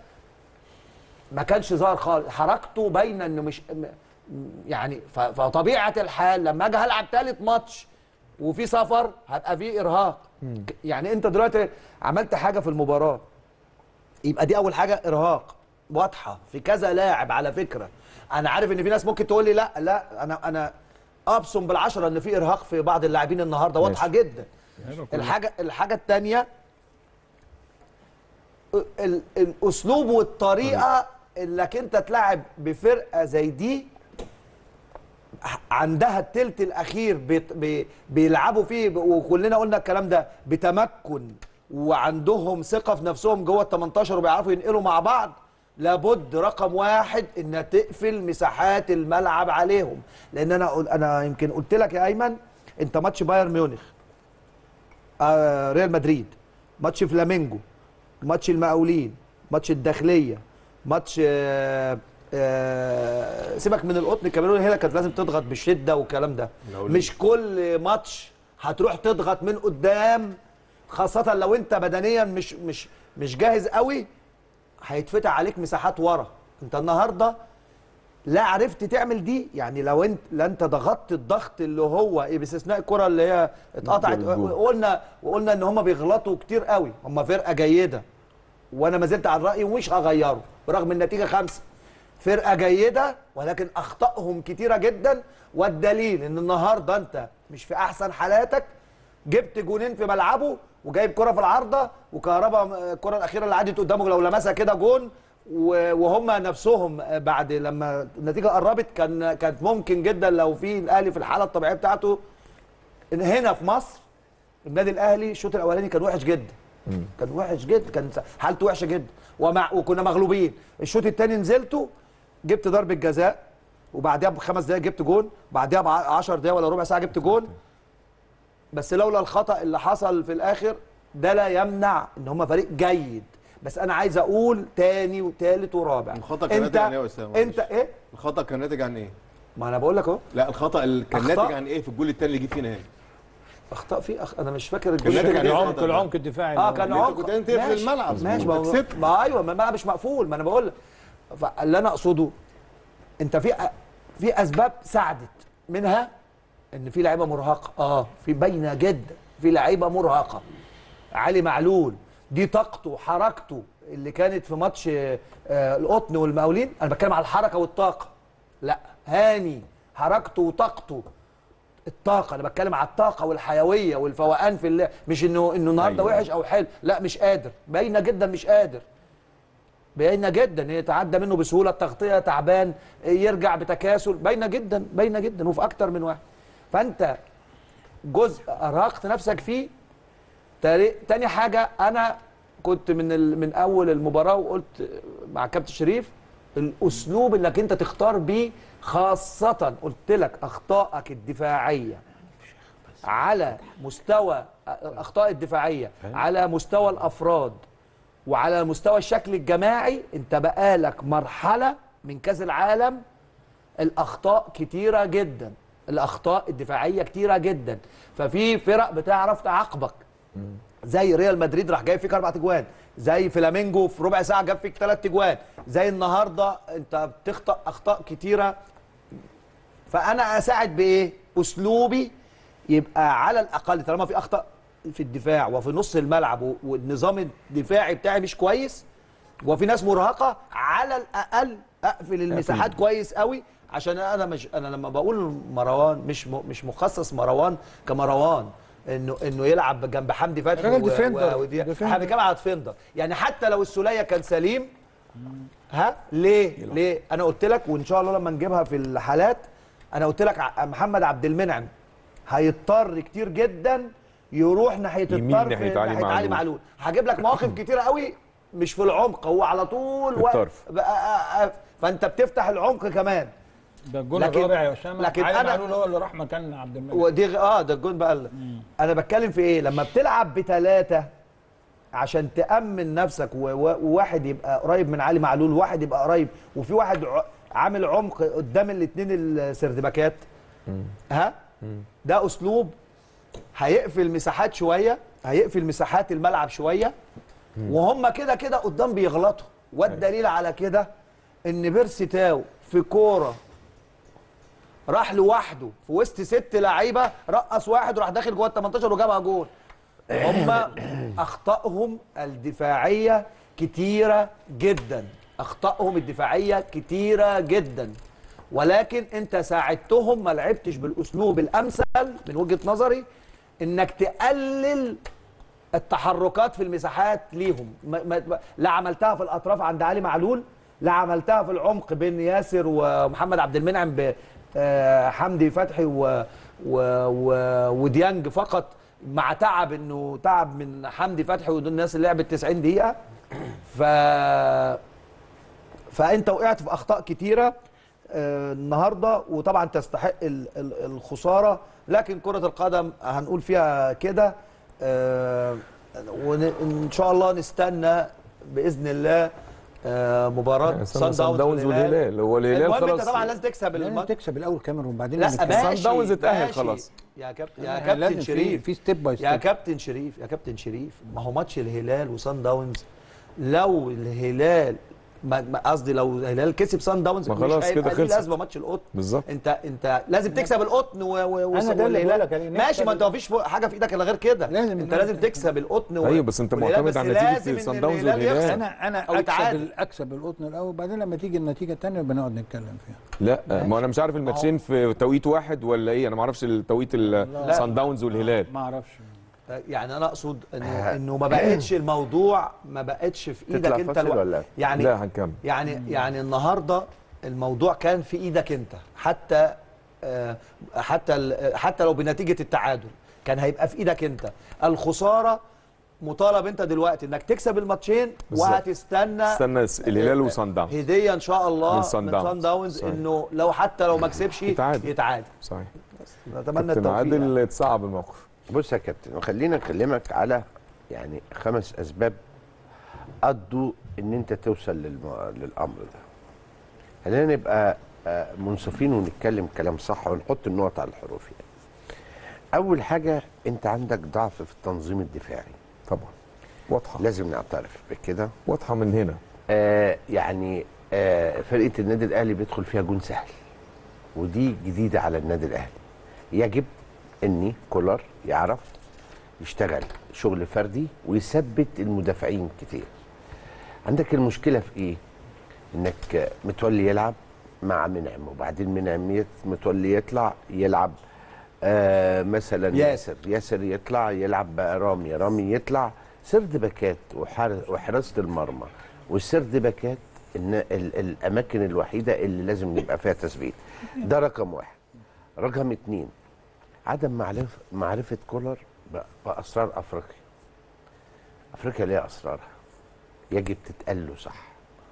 ما كانش ظاهر خالص حركته باينه انه مش م- يعني ف- فطبيعه الحال لما اجي هلعب ثالث ماتش وفي سفر هبقى في ارهاق ك- يعني انت دلوقتي عملت حاجه في المباراه يبقى دي اول حاجه ارهاق واضحه في كذا لاعب على فكره انا عارف ان في ناس ممكن تقول لي لا لا انا انا ابصم بالعشره ان في ارهاق في بعض اللاعبين النهارده واضحه ماشي. جدا الحاجه الحاجه الثانيه ال- الاسلوب والطريقه انك انت تلعب بفرقه زي دي عندها التلت الاخير بيت- بي بيلعبوا فيه ب- وكلنا قلنا الكلام ده بتمكن وعندهم ثقه في نفسهم جوه ال 18 وبيعرفوا ينقلوا مع بعض لابد رقم واحد انها تقفل مساحات الملعب عليهم لان انا قل- انا يمكن قلت لك يا ايمن انت ماتش بايرن ميونخ آه ريال مدريد ماتش فلامينجو ماتش المقاولين ماتش الداخليه ماتش آه آه سيبك من القطن الكاميروني هنا كانت لازم تضغط بشده والكلام ده مش كل ماتش هتروح تضغط من قدام خاصه لو انت بدنيا مش مش مش جاهز قوي هيتفتح عليك مساحات ورا انت النهارده لا عرفت تعمل دي يعني لو انت لا انت ضغطت الضغط اللي هو ايه باستثناء الكره اللي هي اتقطعت الجول. وقلنا وقلنا ان هم بيغلطوا كتير قوي هم فرقه جيده وانا ما زلت على رايي ومش هغيره برغم النتيجه خمسه فرقه جيده ولكن اخطائهم كتيره جدا والدليل ان النهارده انت مش في احسن حالاتك جبت جونين في ملعبه وجايب كره في العارضه وكهربا الكره الاخيره اللي عدت قدامه لو لمسها كده جون و- وهم نفسهم بعد لما النتيجه قربت كان كانت ممكن جدا لو في الاهلي في الحاله الطبيعيه بتاعته إن هنا في مصر النادي الاهلي الشوط الاولاني كان وحش جدا كان وحش جدا كان حالته وحشه جدا ومع وكنا مغلوبين الشوط الثاني نزلته جبت ضربه جزاء وبعدها بخمس دقايق جبت جون بعدها ب 10 دقايق ولا ربع ساعه جبت جون بس لولا الخطا اللي حصل في الاخر ده لا يمنع ان هم فريق جيد بس انا عايز اقول تاني وتالت ورابع الخطأ كان انت ناتج عن إيه يا أسامة؟ انت ايه الخطا كان ناتج عن ايه؟ ما انا بقول لك اهو لا الخطا اللي كان أخطاء؟ ناتج عن ايه في الجول الثاني اللي جه فينا هنا؟ اخطاء في أخ... انا مش فاكر كان الجول ناتج عن التاني. إيه؟ العمق العمق الدفاعي اه اللي كان اللي أنت عمق كنت أنت تقفل ماشي. الملعب. ماشي ما, هو- كسبت. ما ايوه ما الملعب مش مقفول ما انا بقول لك فاللي انا اقصده انت في في اسباب ساعدت منها ان في لعيبه مرهقه اه في باينه جدا في لعيبه مرهقه علي معلول دي طاقته وحركته اللي كانت في ماتش آه، آه، القطن والمقاولين انا بتكلم على الحركه والطاقه لا هاني حركته وطاقته الطاقه انا بتكلم على الطاقه والحيويه والفوقان في اللعب مش انه انه النهارده أيوة. وحش او حلو لا مش قادر باينه جدا مش قادر باينه جدا ان يتعدى منه بسهوله التغطيه تعبان يرجع بتكاسل باينه جدا باينه جدا وفي اكتر من واحد فانت جزء ارهقت نفسك فيه تاري- تاني حاجه انا كنت من ال... من اول المباراه وقلت مع كابتن شريف الاسلوب اللي انت تختار بيه خاصه قلت لك اخطائك الدفاعيه على مستوى الاخطاء الدفاعيه على مستوى الافراد وعلى مستوى الشكل الجماعي انت بقالك مرحله من كاس العالم الاخطاء كتيره جدا الاخطاء الدفاعيه كتيره جدا ففي فرق بتعرف تعاقبك زي ريال مدريد راح جايب فيك اربع تجوان زي فلامينجو في ربع ساعه جاب فيك ثلاث تجوان زي النهارده انت بتخطا اخطاء كتيره فانا اساعد بايه اسلوبي يبقى على الاقل طالما في اخطاء في الدفاع وفي نص الملعب و- والنظام الدفاعي بتاعي مش كويس وفي ناس مرهقه على الاقل اقفل المساحات كويس قوي عشان انا مش انا لما بقول مروان مش م... مش مخصص مروان كمروان انه انه يلعب جنب حمدي فتحي راجل و- ديفندر. و- ودي- ديفندر. احنا بنتكلم على ديفندر يعني حتى لو السوليه كان سليم ها ليه ليه انا قلت لك وان شاء الله لما نجيبها في الحالات انا قلت لك ع- محمد عبد المنعم هيضطر كتير جدا يروح ناحيه يميل الطرف ناحية علي ناحيه علي معلول. معلول هجيب لك مواقف كتيره قوي مش في العمق هو على طول في واقف. الطرف. بقى- آه، آه، فانت بتفتح العمق كمان ده الجون لكن- الرابع يا اسامه لكن علي أنا- معلول هو اللي راح مكان عبد المنعم ودي غ- اه ده الجون بقى ال- انا بتكلم في ايه لما بتلعب بثلاثه عشان تامن نفسك و- و- وواحد يبقى قريب من علي معلول وواحد يبقى قريب وفي واحد ع- عامل عمق قدام الاثنين السردباكات ها ده اسلوب هيقفل مساحات شويه هيقفل مساحات الملعب شويه وهم كده كده قدام بيغلطوا والدليل على كده ان بيرسي تاو في كوره راح لوحده في وسط ست لعيبه رقص واحد وراح داخل جوه ال 18 وجابها جول هم اخطائهم الدفاعيه كتيره جدا اخطائهم الدفاعيه كتيره جدا ولكن انت ساعدتهم ما لعبتش بالاسلوب الامثل من وجهه نظري انك تقلل التحركات في المساحات ليهم ما ما لا عملتها في الاطراف عند علي معلول لا عملتها في العمق بين ياسر ومحمد عبد المنعم ب آه، حمدي فتحي و و و وديانج فقط مع تعب انه تعب من حمدي فتحي ودول الناس اللي لعبت 90 دقيقه ف فانت وقعت في اخطاء كتيره آه، النهارده وطبعا تستحق ال- ال- الخساره لكن كره القدم هنقول فيها كده آه، وان شاء الله نستنى باذن الله آه، مباراه سان سان داونز والهلال هو الهلال المهم انت خلاص طبعا لازم تكسب لازم الماتش تكسب الاول كاميرون وبعدين لا نتكلم. ماشي سان داونز اتأهل ماشي. خلاص. يا كابتن يا يعني كابتن لازم في- شريف في ستيب باي يا ستيب كابتن شريف يا كابتن شريف ما هو ماتش الهلال وسان داونز لو الهلال ما- ما- قصدي لو الهلال كسب سان داونز ما مش خلاص هيبقى كده ليه خلصت. لازمه ماتش القطن بالظبط انت انت لازم تكسب القطن و و أنا ده اللي والهلال. بقولك عليه. ماشي ما انت نكسب ما فيش فوق- حاجه في ايدك الا غير كده لازم انت نكسب. لازم تكسب القطن و- أيوة، بس أنت والهلال، معتمد بس على نتيجة لازم إن سان داونز الهلال والهلال. يخسر انا انا أو اكسب يتعادل. ال- اكسب القطن الاول وبعدين لما تيجي النتيجه الثانيه بنقعد نتكلم فيها لا ما انا مش عارف الماتشين في توقيت واحد ولا ايه انا ما اعرفش التوقيت ال- سان داونز والهلال ما اعرفش يعني انا اقصد انه انه ما بقتش الموضوع ما بقتش في ايدك تطلع انت فاصل الو... ولا؟ يعني لا هنكمل يعني يعني النهارده الموضوع كان في ايدك انت حتى آه، حتى ال- حتى لو بنتيجه التعادل كان هيبقى في ايدك انت الخساره مطالب انت دلوقتي انك تكسب الماتشين بالظبط. وهتستنى استنى الهلال وسان داونز هديه ان شاء الله من صن داونز. صن داونز صحيح. انه لو حتى لو ما كسبش يتعادل. يتعادل صحيح نتمنى كابتن التوفيق عادل تصعب الموقف بص يا كابتن وخلينا اكلمك على يعني خمس اسباب ادوا ان انت توصل للم... للامر ده خلينا نبقى آه، منصفين ونتكلم كلام صح ونحط النقط على الحروف يعني. اول حاجه انت عندك ضعف في التنظيم الدفاعي طبعا واضحه لازم نعترف بكده واضحه من هنا آه يعني آه فرقه النادي الاهلي بيدخل فيها جون سهل ودي جديده على النادي الاهلي يجب اني كولر يعرف يشتغل شغل فردي ويثبت المدافعين كتير عندك المشكله في ايه انك آه، متولي يلعب مع منعم وبعدين منعم يت- متولي يطلع يلعب آه مثلا ياسر. ياسر ياسر يطلع يلعب بقى رامي رامي يطلع سرد باكات وحار- وحراسه المرمى والسرد باكات إن ال- الاماكن الوحيده اللي لازم يبقى فيها تثبيت ده رقم واحد رقم اتنين عدم معرفه معرفه كولر ب- باسرار افريقيا افريقيا ليها اسرارها يجب تتقال له صح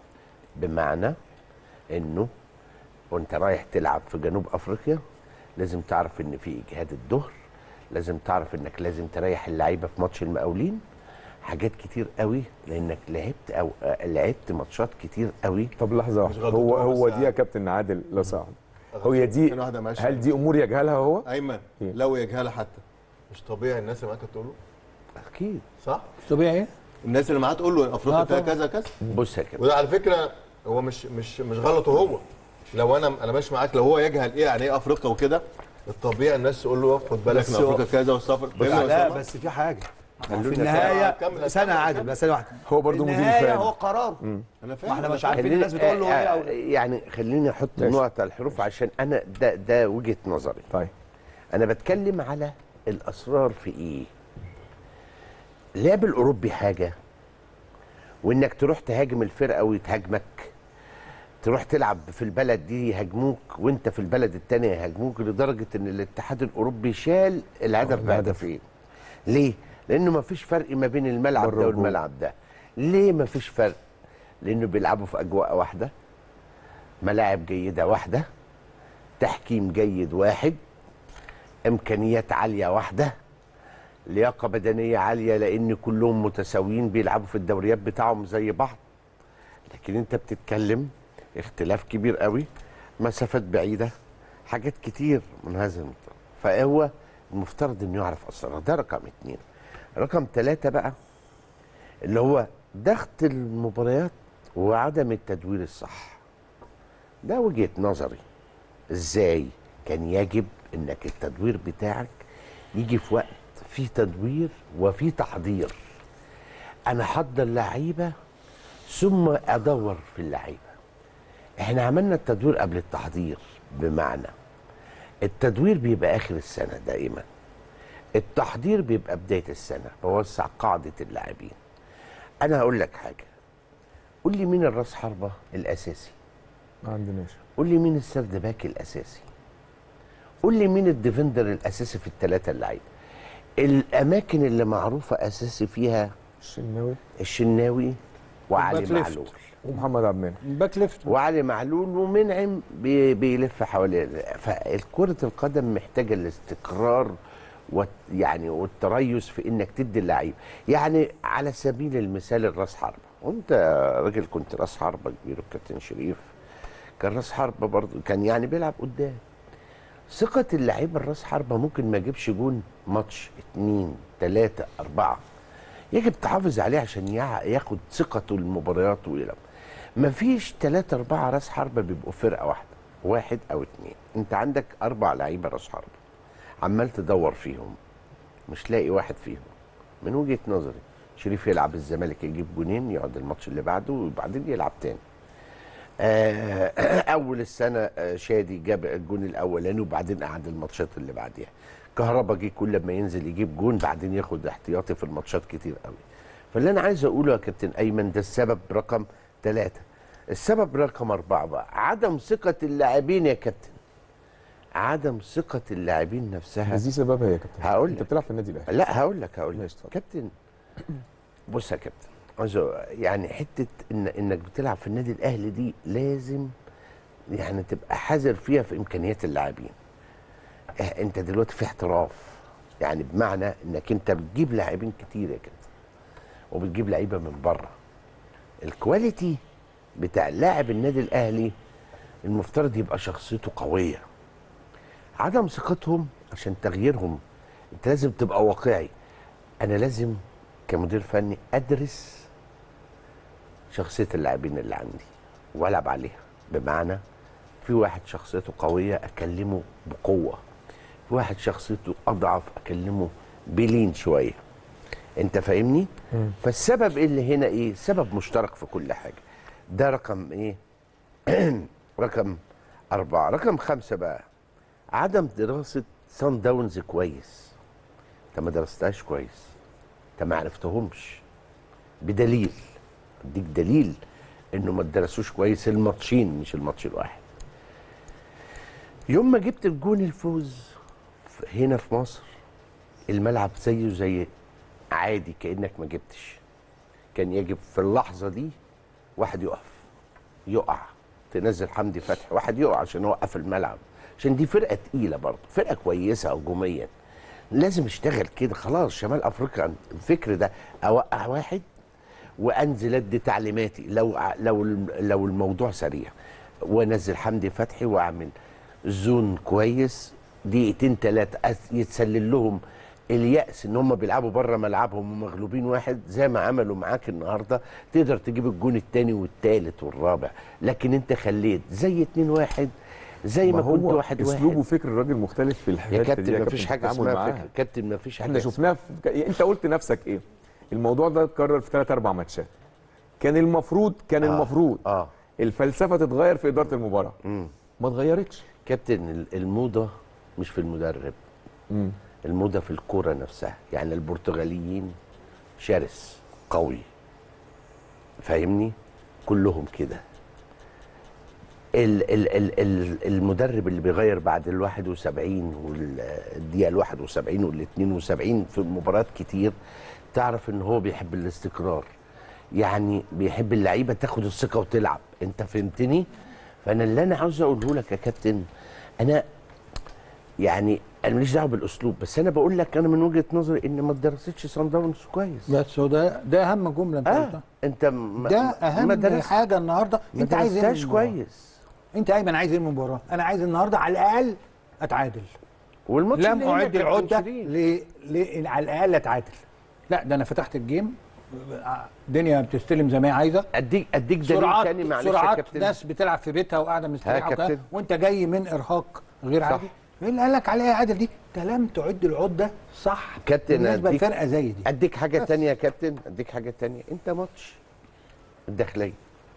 بمعنى انه وانت رايح تلعب في جنوب افريقيا لازم تعرف ان في اجهاد الظهر لازم تعرف انك لازم تريح اللعيبه في ماتش المقاولين حاجات كتير قوي لانك لعبت او آه، لعبت ماتشات كتير قوي طب لحظه مش واحده غلطته هو هو هو بس دي يا كابتن عادل لو سمحت هي دي كان واحدة ماشية. هل دي امور يجهلها هو ايمن إيه؟ لو يجهلها حتى مش طبيعي الناس اللي معاك تقول له اكيد صح طبيعي ايه؟ الناس اللي معاه تقول له افريقيا آه فيها طبعا. كذا كذا بص يا كابتن وده على فكره هو مش مش مش غلطه هو لو انا انا ماشي معاك لو هو يجهل ايه يعني ايه افريقيا وكده الطبيعي الناس تقول له خد بالك بس من هو- افريقيا كذا والسفر فاهمني يا لا أسامة؟ بس في حاجه في خلونا النهايه كمل- سنه كمل- عادل كمل. بس ثانيه واحده هو برضو في مدير النهايه فني. هو قراره انا فاهم ما احنا أنا مش فاهم. عارفين خليني- الناس بتقول له آه، ايه آه، او يعني خليني احط ماشي. النقط على الحروف عشان انا ده ده وجهه نظري طيب انا بتكلم على الاسرار في ايه اللعب الاوروبي حاجه وانك تروح تهاجم الفرقه ويتهاجمك تروح تلعب في البلد دي يهاجموك وانت في البلد التانية يهاجموك لدرجه ان الاتحاد الاوروبي شال الهدف بهدفين ليه لانه ما فيش فرق ما بين الملعب بره ده وجوه. والملعب ده ليه ما فيش فرق لانه بيلعبوا في اجواء واحده ملاعب جيده واحده تحكيم جيد واحد امكانيات عاليه واحده لياقه بدنيه عاليه لان كلهم متساويين بيلعبوا في الدوريات بتاعهم زي بعض لكن انت بتتكلم اختلاف كبير قوي مسافات بعيده حاجات كتير من هذا المنطق فهو المفترض انه يعرف اسرار ده رقم اتنين رقم ثلاثة بقى اللي هو ضغط المباريات وعدم التدوير الصح ده وجهة نظري ازاي كان يجب انك التدوير بتاعك يجي في وقت فيه تدوير وفيه تحضير انا احضر لعيبه ثم ادور في اللعيبه احنا عملنا التدوير قبل التحضير بمعنى التدوير بيبقى اخر السنه دائما التحضير بيبقى بدايه السنه بوسع قاعده اللاعبين انا هقول لك حاجه قول لي مين الراس حربه الاساسي ما عندناش قول لي مين السرد باك الاساسي قول لي مين الديفندر الاساسي في الثلاثه اللعيبه الاماكن اللي معروفه اساسي فيها الشناوي الشناوي وعلي الباك ليفت. معلول ومحمد عبد المنعم باك ليفت وعلي معلول ومنعم بي بيلف حوالين فكرة القدم محتاجة الاستقرار وت يعني والتريث في انك تدي اللعيب يعني على سبيل المثال الراس حربة وانت راجل كنت راس حربة كبير الكابتن شريف كان راس حربة برضه كان يعني بيلعب قدام ثقة اللعيبة الراس حربة ممكن ما يجيبش جون ماتش اتنين تلاتة أربعة يجب تحافظ عليه عشان يع- ياخد ثقته المباريات ويلعب مفيش تلاتة أربعة راس حربة بيبقوا فرقة واحدة واحد أو اتنين أنت عندك أربع لعيبة راس حربة عمال تدور فيهم مش لاقي واحد فيهم من وجهة نظري شريف يلعب الزمالك يجيب جونين يقعد الماتش اللي بعده وبعدين يلعب تاني آه، اول السنه آه، شادي جاب الجون الاولاني وبعدين قعد الماتشات اللي بعديها كهربا جه كل ما ينزل يجيب جون بعدين ياخد احتياطي في الماتشات كتير قوي فاللي انا عايز اقوله يا كابتن ايمن ده السبب رقم ثلاثة السبب رقم أربعة بقى عدم ثقة اللاعبين يا كابتن عدم ثقة اللاعبين نفسها بس دي سببها يا كابتن هقول انت لك. بتلعب في النادي الاهلي لا هقول لك هقول لك ماشي، اتفضل. كابتن بص يا كابتن عايز أقول- يعني حته ان انك بتلعب في النادي الاهلي دي لازم يعني تبقى حذر فيها في امكانيات اللاعبين اه انت دلوقتي في احتراف يعني بمعنى انك انت بتجيب لاعبين كتير يا كابتن وبتجيب لعيبه من بره الكواليتي بتاع لاعب النادي الاهلي المفترض يبقى شخصيته قويه عدم ثقتهم عشان تغييرهم انت لازم تبقى واقعي انا لازم كمدير فني ادرس شخصيه اللاعبين اللي عندي والعب عليها بمعنى في واحد شخصيته قويه اكلمه بقوه في واحد شخصيته اضعف اكلمه بلين شويه انت فاهمني فالسبب اللي هنا ايه سبب مشترك في كل حاجه ده رقم ايه رقم أربعة رقم خمسة بقى عدم دراسة سان داونز كويس انت ما درستهاش كويس انت ما عرفتهمش بدليل اديك دليل انه ما درسوش كويس الماتشين مش الماتش الواحد يوم ما جبت الجون الفوز ف- هنا في مصر الملعب زيه زي عادي كانك ما جبتش كان يجب في اللحظه دي واحد يقف يقع تنزل حمدي فتحي واحد يقع عشان يوقف الملعب عشان دي فرقه تقيله برضه فرقه كويسه هجوميا لازم اشتغل كده خلاص شمال افريقيا الفكر ده اوقع واحد وانزل ادي تعليماتي لو لو لو الموضوع سريع وانزل حمدي فتحي واعمل زون كويس دقيقتين ثلاثه يتسلل لهم اليأس ان هم بيلعبوا بره ملعبهم ومغلوبين واحد زي ما عملوا معاك النهارده تقدر تجيب الجون الثاني والثالث والرابع لكن انت خليت زي اتنين واحد زي ما, كنت واحد اسلوبه واحد وفكر الراجل مختلف في الحته يا دي كابتن مفيش في حاجه التعامل اسمها معاها. فكره كابتن مفيش حاجه احنا شفناها في... انت قلت نفسك ايه الموضوع ده اتكرر في ثلاث اربع ماتشات كان المفروض كان آه. المفروض اه الفلسفه تتغير في اداره المباراه مم. ما اتغيرتش كابتن ال- الموضه مش في المدرب مم. الموضه في الكوره نفسها يعني البرتغاليين شرس قوي فاهمني كلهم كده ال ال ال ال المدرب اللي بيغير بعد ال 71 والدقيقه ال 71 وال 72 في مباريات كتير تعرف ان هو بيحب الاستقرار يعني بيحب اللعيبه تاخد الثقه وتلعب انت فهمتني فانا اللي انا عاوز اقوله لك يا كابتن انا يعني انا ماليش دعوه بالاسلوب بس انا بقول لك انا من وجهه نظري ان ما درستش سان داونز كويس بس هو ده ده اهم جمله انت اه قلتها انت ما ده ما اهم درست- حاجه النهارده ما انت عايز ايه من درستهاش المباراة؟ كويس انت ايمن عايز ايه من المباراه انا عايز النهارده على الاقل اتعادل والماتش لم اللي هنا اعد كان العده عشرين. ل... ل... على الاقل اتعادل لا ده انا فتحت الجيم الدنيا بتستلم زي ما هي عايزه اديك اديك دليل سرعات تاني معلش يا سرعات كابتن ناس بتلعب في بيتها وقاعده مستريحه كابتن. وكده، وانت جاي من ارهاق غير صح. عادي ايه اللي قال لك عليها عادل دي انت لم تعد العده صح كابتن، بالنسبه أديك- لفرقه زي دي اديك حاجه بس. تانية يا كابتن اديك حاجه تانية انت ماتش الداخليه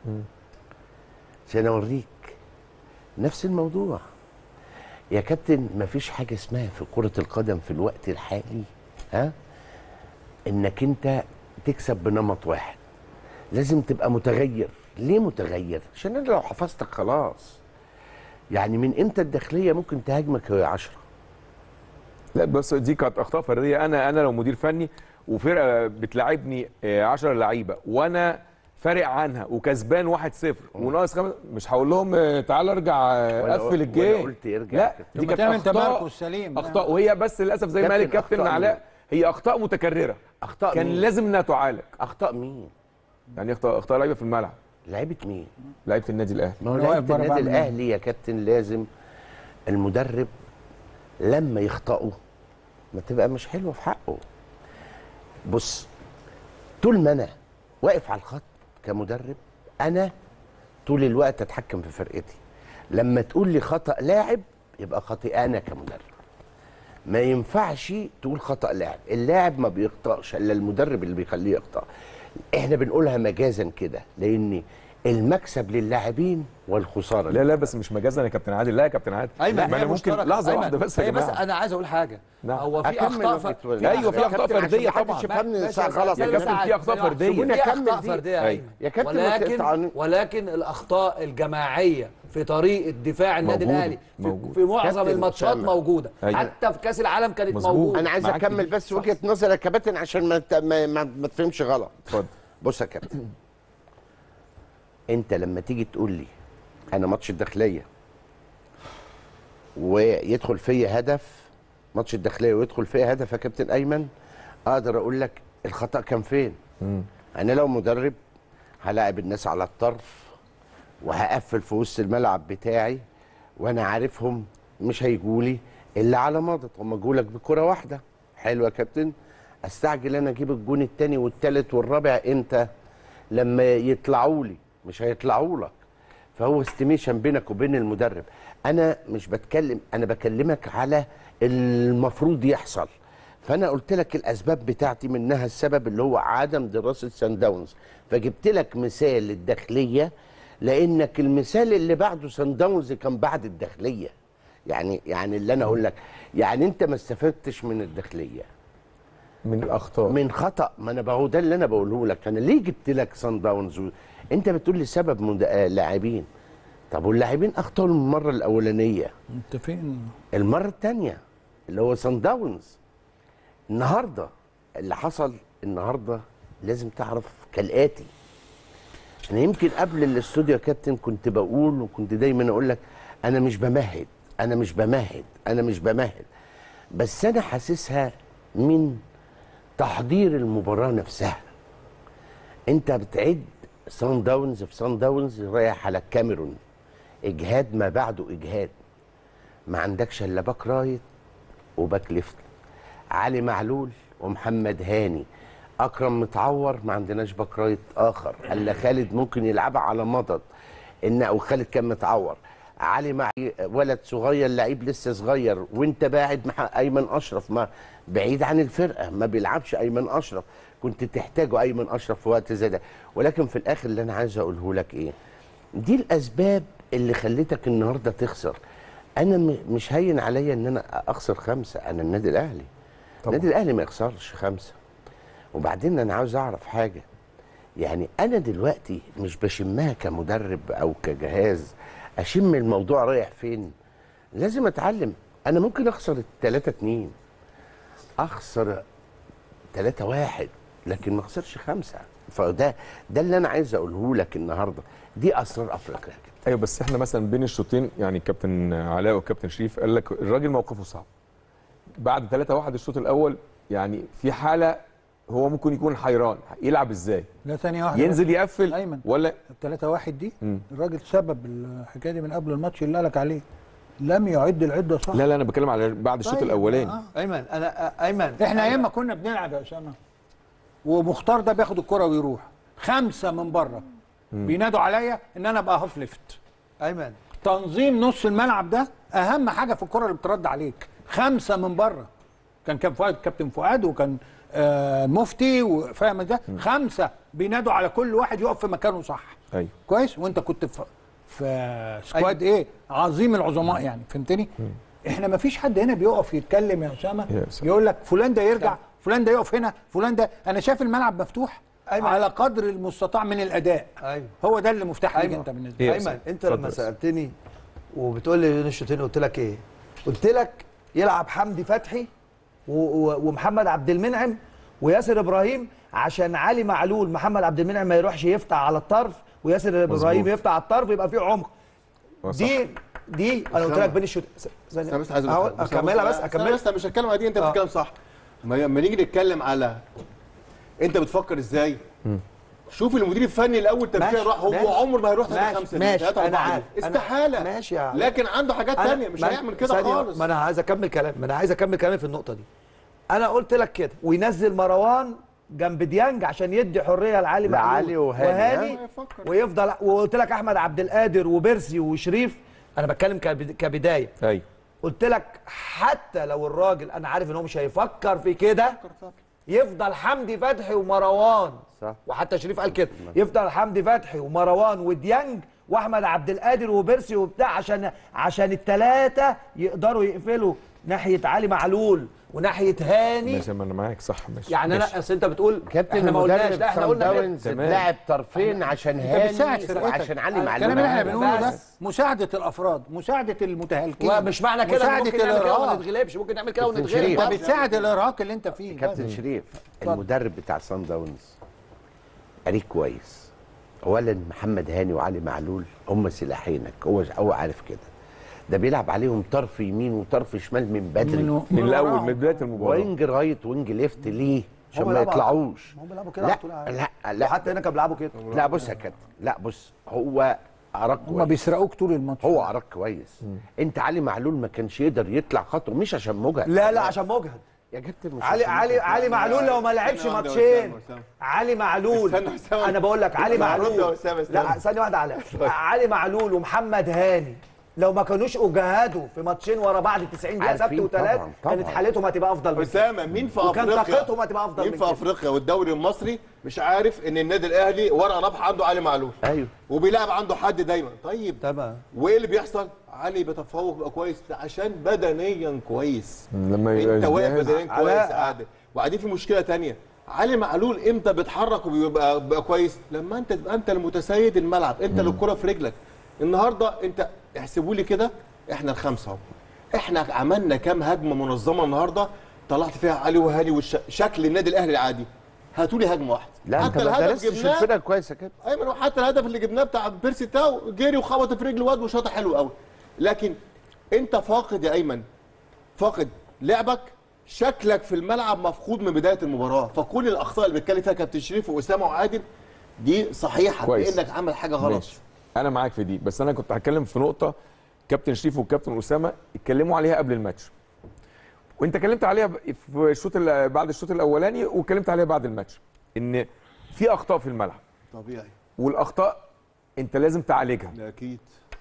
عشان اوريك نفس الموضوع يا كابتن مفيش حاجه اسمها في كره القدم في الوقت الحالي ها انك انت تكسب بنمط واحد لازم تبقى متغير ليه متغير عشان انا لو حفظتك خلاص يعني من امتى الداخليه ممكن تهاجمك وهي 10 لا بس دي كانت اخطاء فرديه انا انا لو مدير فني وفرقه بتلاعبني 10 لعيبه وانا فارق عنها وكسبان 1-0 وناقص خمس مش هقول لهم آه، تعالى ارجع آه، ولا- قفل ولا الجيم قلت ارجع لا كده. دي لما كانت تعمل اخطاء تمركز سليم اخطاء وهي بس للاسف زي ما قال كابتن، الكابتن أخطاء علاء هي اخطاء متكرره اخطاء كان مين؟ لازم انها تعالج اخطاء مين؟ يعني اخطاء اخطاء لعيبه في الملعب لعيبه مين؟ لعيبه النادي الاهلي ما هو أنا واقف لعيبه بره النادي بعمل إيه؟ الاهلي يا كابتن لازم المدرب لما يخطئوا ما تبقى مش حلوه في حقه بص طول ما انا واقف على الخط كمدرب انا طول الوقت اتحكم في فرقتي لما تقول لي خطا لاعب يبقى خطئ انا كمدرب ما ينفعش تقول خطا لاعب اللاعب ما بيخطاش الا المدرب اللي بيخليه يخطا احنا بنقولها مجازا كده لان المكسب للاعبين والخساره لا لا بس مش مجازا يا كابتن عادل لا يا كابتن عادل ايمن ما هي انا ممكن مشتركة. لحظه أيمن، واحده بس يا هي بس جماعه انا عايز اقول حاجه نعم. هو في أكمل اخطاء وجهة ف... نظري. أيوة، في أخطاء كابتن، فردية عشان طبعا. محدش يفهمني ماشي صح يا غلط يا يا كابتن، كابتن في أخطاء ثانية واحدة. فردية. سيبوني في اكمل أخطاء دي. فردية يا أيوة. يا كابتن ما ولكن تقطعني. ولكن الاخطاء الجماعيه في طريقه دفاع النادي موجودة. الاهلي في, موجودة. في معظم كابتن الماتشات أسامة. موجوده أيوة. حتى في كاس العالم كانت مظبوط. موجوده انا عايز معاك اكمل في دي. بس صح. وجهه نظري يا كابتن عشان ما ت- ما, ما, ما تفهمش غلط اتفضل بص يا كابتن انت لما تيجي تقول لي انا ماتش الداخليه ويدخل فيا هدف ماتش الداخليه ويدخل فيا هدف يا كابتن ايمن اقدر اقول لك الخطا كان فين مم. انا لو مدرب هلاعب الناس على الطرف وهقفل في وسط الملعب بتاعي وانا عارفهم مش هيجولي الا على مضض هم جولك بكره واحده حلو يا كابتن استعجل انا اجيب الجون الثاني والثالث والرابع امتى لما يطلعوا لي مش هيطلعوا لك فهو استيميشن بينك وبين المدرب انا مش بتكلم انا بكلمك على المفروض يحصل فانا قلت لك الاسباب بتاعتي منها السبب اللي هو عدم دراسه سان داونز فجبت لك مثال للداخليه لانك المثال اللي بعده سان داونز كان بعد الداخليه يعني يعني اللي انا اقول لك يعني انت ما استفدتش من الداخليه من الاخطاء من خطا ما انا بقول ده اللي انا بقوله لك انا ليه جبت لك سان داونز و... انت بتقول لي سبب مد... آه لاعبين طب واللاعبين اخطاوا المره الاولانيه انت فين المره الثانيه اللي هو سان داونز النهارده اللي حصل النهارده لازم تعرف كالاتي انا يمكن قبل الاستوديو يا كابتن كنت بقول وكنت دايما اقول لك انا مش بمهد انا مش بمهد انا مش بمهد بس انا حاسسها من تحضير المباراه نفسها انت بتعد سان داونز في سان داونز رايح على الكاميرون اجهاد ما بعده اجهاد ما عندكش الا باك رايت وباك ليفت علي معلول ومحمد هاني اكرم متعور ما عندناش باك رايت اخر الا خالد ممكن يلعبها على مضض ان او خالد كان متعور علي مع ولد صغير لعيب لسه صغير وانت باعد مع ايمن اشرف ما بعيد عن الفرقه ما بيلعبش ايمن اشرف كنت تحتاجه ايمن اشرف في وقت زي ده ولكن في الاخر اللي انا عايز اقوله لك ايه دي الاسباب اللي خلتك النهارده تخسر انا م- مش هين عليا ان انا اخسر خمسه انا النادي الاهلي طبعا. النادي الاهلي ما يخسرش خمسه وبعدين انا عاوز اعرف حاجه يعني انا دلوقتي مش بشمها كمدرب او كجهاز اشم الموضوع رايح فين لازم اتعلم انا ممكن اخسر التلاتة اتنين اخسر تلاتة واحد لكن ما اخسرش خمسة فده ده اللي انا عايز اقوله لك النهارده دي اسرار افريقيا ايوه بس احنا مثلا بين الشوطين يعني الكابتن علاء والكابتن شريف قال لك الراجل موقفه صعب بعد 3 1 الشوط الاول يعني في حاله هو ممكن يكون حيران يلعب ازاي لا ثانيه واحده ينزل يقفل أيمن. ولا الثلاثة واحد دي مم. الراجل سبب الحكايه دي من قبل الماتش اللي قالك عليه لم يعد العده صح لا لا انا بتكلم على بعد الشوط طيب، الاولاني آه. ايمن انا ايمن احنا ايام ما كنا بنلعب يا اسامه ومختار ده بياخد الكره ويروح خمسه من بره بينادوا عليا ان انا ابقى هاف ليفت ايمن تنظيم نص الملعب ده اهم حاجه في الكره اللي بترد عليك خمسه من بره كان كان فؤاد كابتن فؤاد وكان آه مفتي وفاهم ده خمسه بينادوا على كل واحد يقف في مكانه صح ايوه كويس وانت كنت في في سكواد ايه عظيم العظماء يعني فهمتني احنا ما فيش حد هنا بيقف يتكلم يا اسامه يا أسامة. يقول لك فلان ده يرجع فلان ده يقف هنا فلان ده انا شايف الملعب مفتوح أيمن. على قدر المستطاع من الاداء ايوه هو ده اللي مفتاح ليك أيمن. انت بالنسبه إيه لي يا ايمن أستاذ؟ انت اتفضل لما يا أستاذ. سالتني وبتقول لي بين الشوطين قلت لك ايه؟ قلت لك يلعب حمدي فتحي و- و- ومحمد عبد المنعم وياسر ابراهيم عشان علي معلول محمد عبد المنعم ما يروحش يفتح على الطرف وياسر ابراهيم يفتح على الطرف يبقى في عمق هو صح. دي دي انا قلت لك بين الشوط انا بس عايز أهو، أقول لك- اكملها بس أنا اكملها بس أنا مش هتكلم على دي انت آه. بتتكلم صح ما لما نيجي نتكلم على انت بتفكر ازاي شوف المدير الفني الاول تفكير ماشي، راح هو ماشي. عمره ما هيروح ثلاثة ماشي، خمسة ماشي، ثلاثة أنا أربعة عارف، دي. أنا- استحالة ماشي يا عم. لكن عنده حاجات أنا- تانية مش ما- هيعمل كده ثانية، خالص ما انا عايز اكمل كلام ما انا عايز اكمل كلامي في النقطه دي انا قلت لك كده وينزل مروان جنب ديانج عشان يدي حريه لعلي لعلي معلول وهاني، وهاني ها؟ يفكر. ويفضل وقلت لك احمد عبد القادر وبيرسي وشريف انا بتكلم كبد- كبدايه ايوه قلت لك حتى لو الراجل انا عارف ان هو مش هيفكر في كده يفضل حمدي فتحي ومروان صح. وحتى شريف قال كده يفضل حمدي فتحي ومروان وديانج واحمد عبد القادر وبيرسي وبتاع عشان عشان الثلاثه يقدروا يقفلوا ناحيه علي معلول وناحيه هاني ماشي ما انا معاك صح ماشي يعني انا ماشي. اصل انت بتقول كابتن احنا ما قلناش المدرب لا احنا صن قلنا كده داونز تمام. لاعب طرفين عشان انت بتساعد هاني فرقتك وعشان علي الكلام معلول اللي احنا بنقوله ده بس. مساعده الافراد مساعده المتهالكين ومش معنى كده إن مساعده ممكن نعمل كده وما الارهاق نتغلبش ممكن نعمل كده كابتن ونتغلب شريف. انت بتساعد الارهاق اللي انت فيه كابتن شريف المدرب بتاع سان داونز قريب كويس اولا محمد هاني وعلي معلول هم سلاحينك هو هو عارف كده ده بيلعب عليهم طرف يمين وطرف شمال من بدري من- من الاول وراهم. من بدايه المباراه وينج رايت وينج ليفت ليه عشان هم ما بيلعبوا على- يطلعوش هم بيلعبوا كده لا على طول عادي. لا لا وحتى هنا كانوا بيلعبوا كده لا بص يا كابتن لا بص هو عرق هم كويس بيسرقوك طول الماتش هو عرق كويس انت علي معلول ما كانش يقدر يطلع خطوه مش عشان مجهد لا لا عشان مجهد يا كابتن مش علي عشان علي مجهد. علي معلول لو ما لعبش ثانية واحدة ماتشين وأسامة، أسامة. علي معلول استنى، أسامة. انا بقول لك علي معلول ده معلول أسامة، استنى. لا ثانيه واحده على علي معلول ومحمد هاني لو ما كانوش اجهدوا في ماتشين ورا بعض 90 دقيقه سبت عارفين وثلاث طبعاً، طبعاً. كانت حالتهم هتبقى افضل من كده. اسامه مين في وكان افريقيا طاقتهم هتبقى أفضل مين من في كده. افريقيا والدوري المصري مش عارف ان النادي الاهلي ورقه رابحه عنده علي معلول ايوه وبيلعب عنده حد دايما طيب تمام وايه اللي بيحصل علي بيتفوق بقى كويس عشان بدنيا كويس لما يبقى انت واقف جاهز. بدنيا كويس علاء. قاعد وبعدين في مشكله تانية علي معلول امتى بيتحرك وبيبقى بقى كويس لما انت تبقى انت المتسيد الملعب انت اللي الكره في رجلك النهارده انت احسبوا لي كده احنا الخمسه اهو احنا عملنا كام هجمه منظمه النهارده طلعت فيها علي وهاني وشكل النادي الاهلي العادي هاتوا لي هجمه واحده لا انت حتى ما الهدف درستش جبناه الفرقه كويس يا كابتن ايمن حتى الهدف اللي جبناه بتاع بيرسي تاو جري وخبط في رجل الواد وشاطه حلو قوي لكن انت فاقد يا ايمن فاقد لعبك شكلك في الملعب مفقود من بدايه المباراه فكل الاخطاء اللي بيتكلم فيها كابتن شريف واسامه وعادل دي صحيحه كويس. لانك عامل حاجه غلط ماشي. انا معاك في دي بس انا كنت هتكلم في نقطه كابتن شريف والكابتن اسامه اتكلموا عليها قبل الماتش وانت اتكلمت عليها ب- في الشوط ال- بعد الشوط الاولاني واتكلمت عليها بعد الماتش ان في اخطاء في الملعب طبيعي والاخطاء انت لازم تعالجها ده اكيد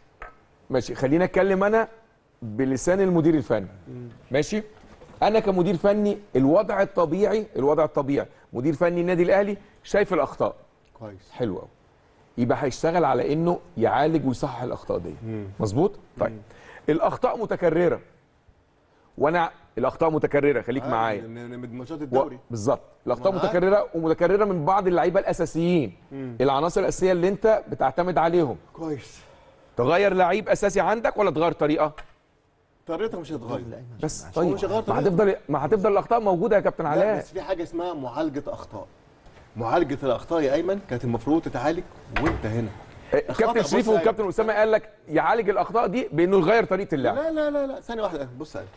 ماشي خلينا اتكلم انا بلسان المدير الفني ماشي انا كمدير فني الوضع الطبيعي الوضع الطبيعي مدير فني النادي الاهلي شايف الاخطاء كويس حلو قوي يبقى هيشتغل على انه يعالج ويصحح الاخطاء دي مظبوط طيب الاخطاء متكرره وانا الاخطاء متكرره خليك معايا من من ماتشات و- الدوري بالظبط الاخطاء معاك. متكرره ومتكرره من بعض اللعيبه الاساسيين العناصر الاساسيه اللي انت بتعتمد عليهم كويس تغير لعيب اساسي عندك ولا تغير طريقه طريقتك مش هتتغير بس هو طيب مش هيغير ما طريقته. هتفضل ما هتفضل الاخطاء موجوده يا كابتن لا علاء بس في حاجه اسمها معالجه اخطاء معالجه الاخطاء يا ايمن كانت المفروض تتعالج وانت هنا كابتن الخطأ شريف بص يا والكابتن اسامه قال لك يعالج الاخطاء دي بانه يغير طريقه اللعب لا لا لا لا ثانيه واحده بص يا أيمن.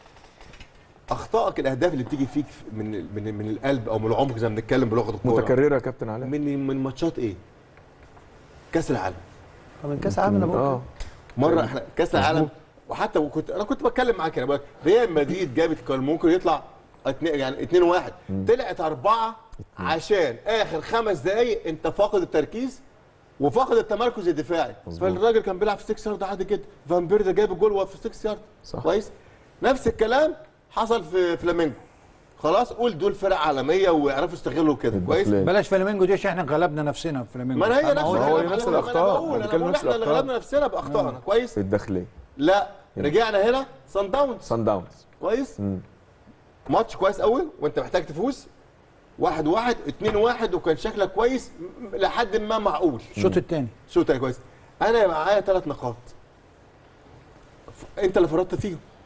اخطائك الاهداف اللي بتيجي فيك من من من القلب او من العمق زي ما بنتكلم بلغه الكوره متكرره يا كابتن علاء من من ماتشات ايه كاس العالم من كاس العالم انا بقول اه مره احنا كاس العالم وحتى كنت انا كنت بتكلم معاك انا بقول لك ريال مدريد جابت كان ممكن يطلع اتنين يعني 2 1 طلعت اربعه عشان اخر خمس دقائق انت فاقد التركيز وفاقد التمركز الدفاعي مظبوط. فالراجل كان بيلعب في 6 يارد عادي جدا فان بيردا جاب الجول وهو في 6 يارد صح. كويس نفس الكلام حصل في فلامينجو خلاص قول دول فرق عالميه ويعرفوا يستغلوا كده كويس الداخلية. بلاش فلامينجو دي عشان احنا غلبنا نفسنا في فلامينجو ما أنا هي نفس هو الكلام. نفس أنا- أنا الأخطاء. بقول- أنا انا بتكلم بقول نفس احنا اللي الأخطاء. غلبنا نفسنا باخطائنا كويس الداخليه لا رجعنا هنا صن داونز سان داونز كويس مم. ماتش كويس قوي وانت محتاج تفوز واحد واحد اتنين واحد وكان شكلك كويس م- لحد ما معقول الشوط الثاني شو تاني كويس انا معايا ثلاث نقاط ف- انت اللي فرطت فيهم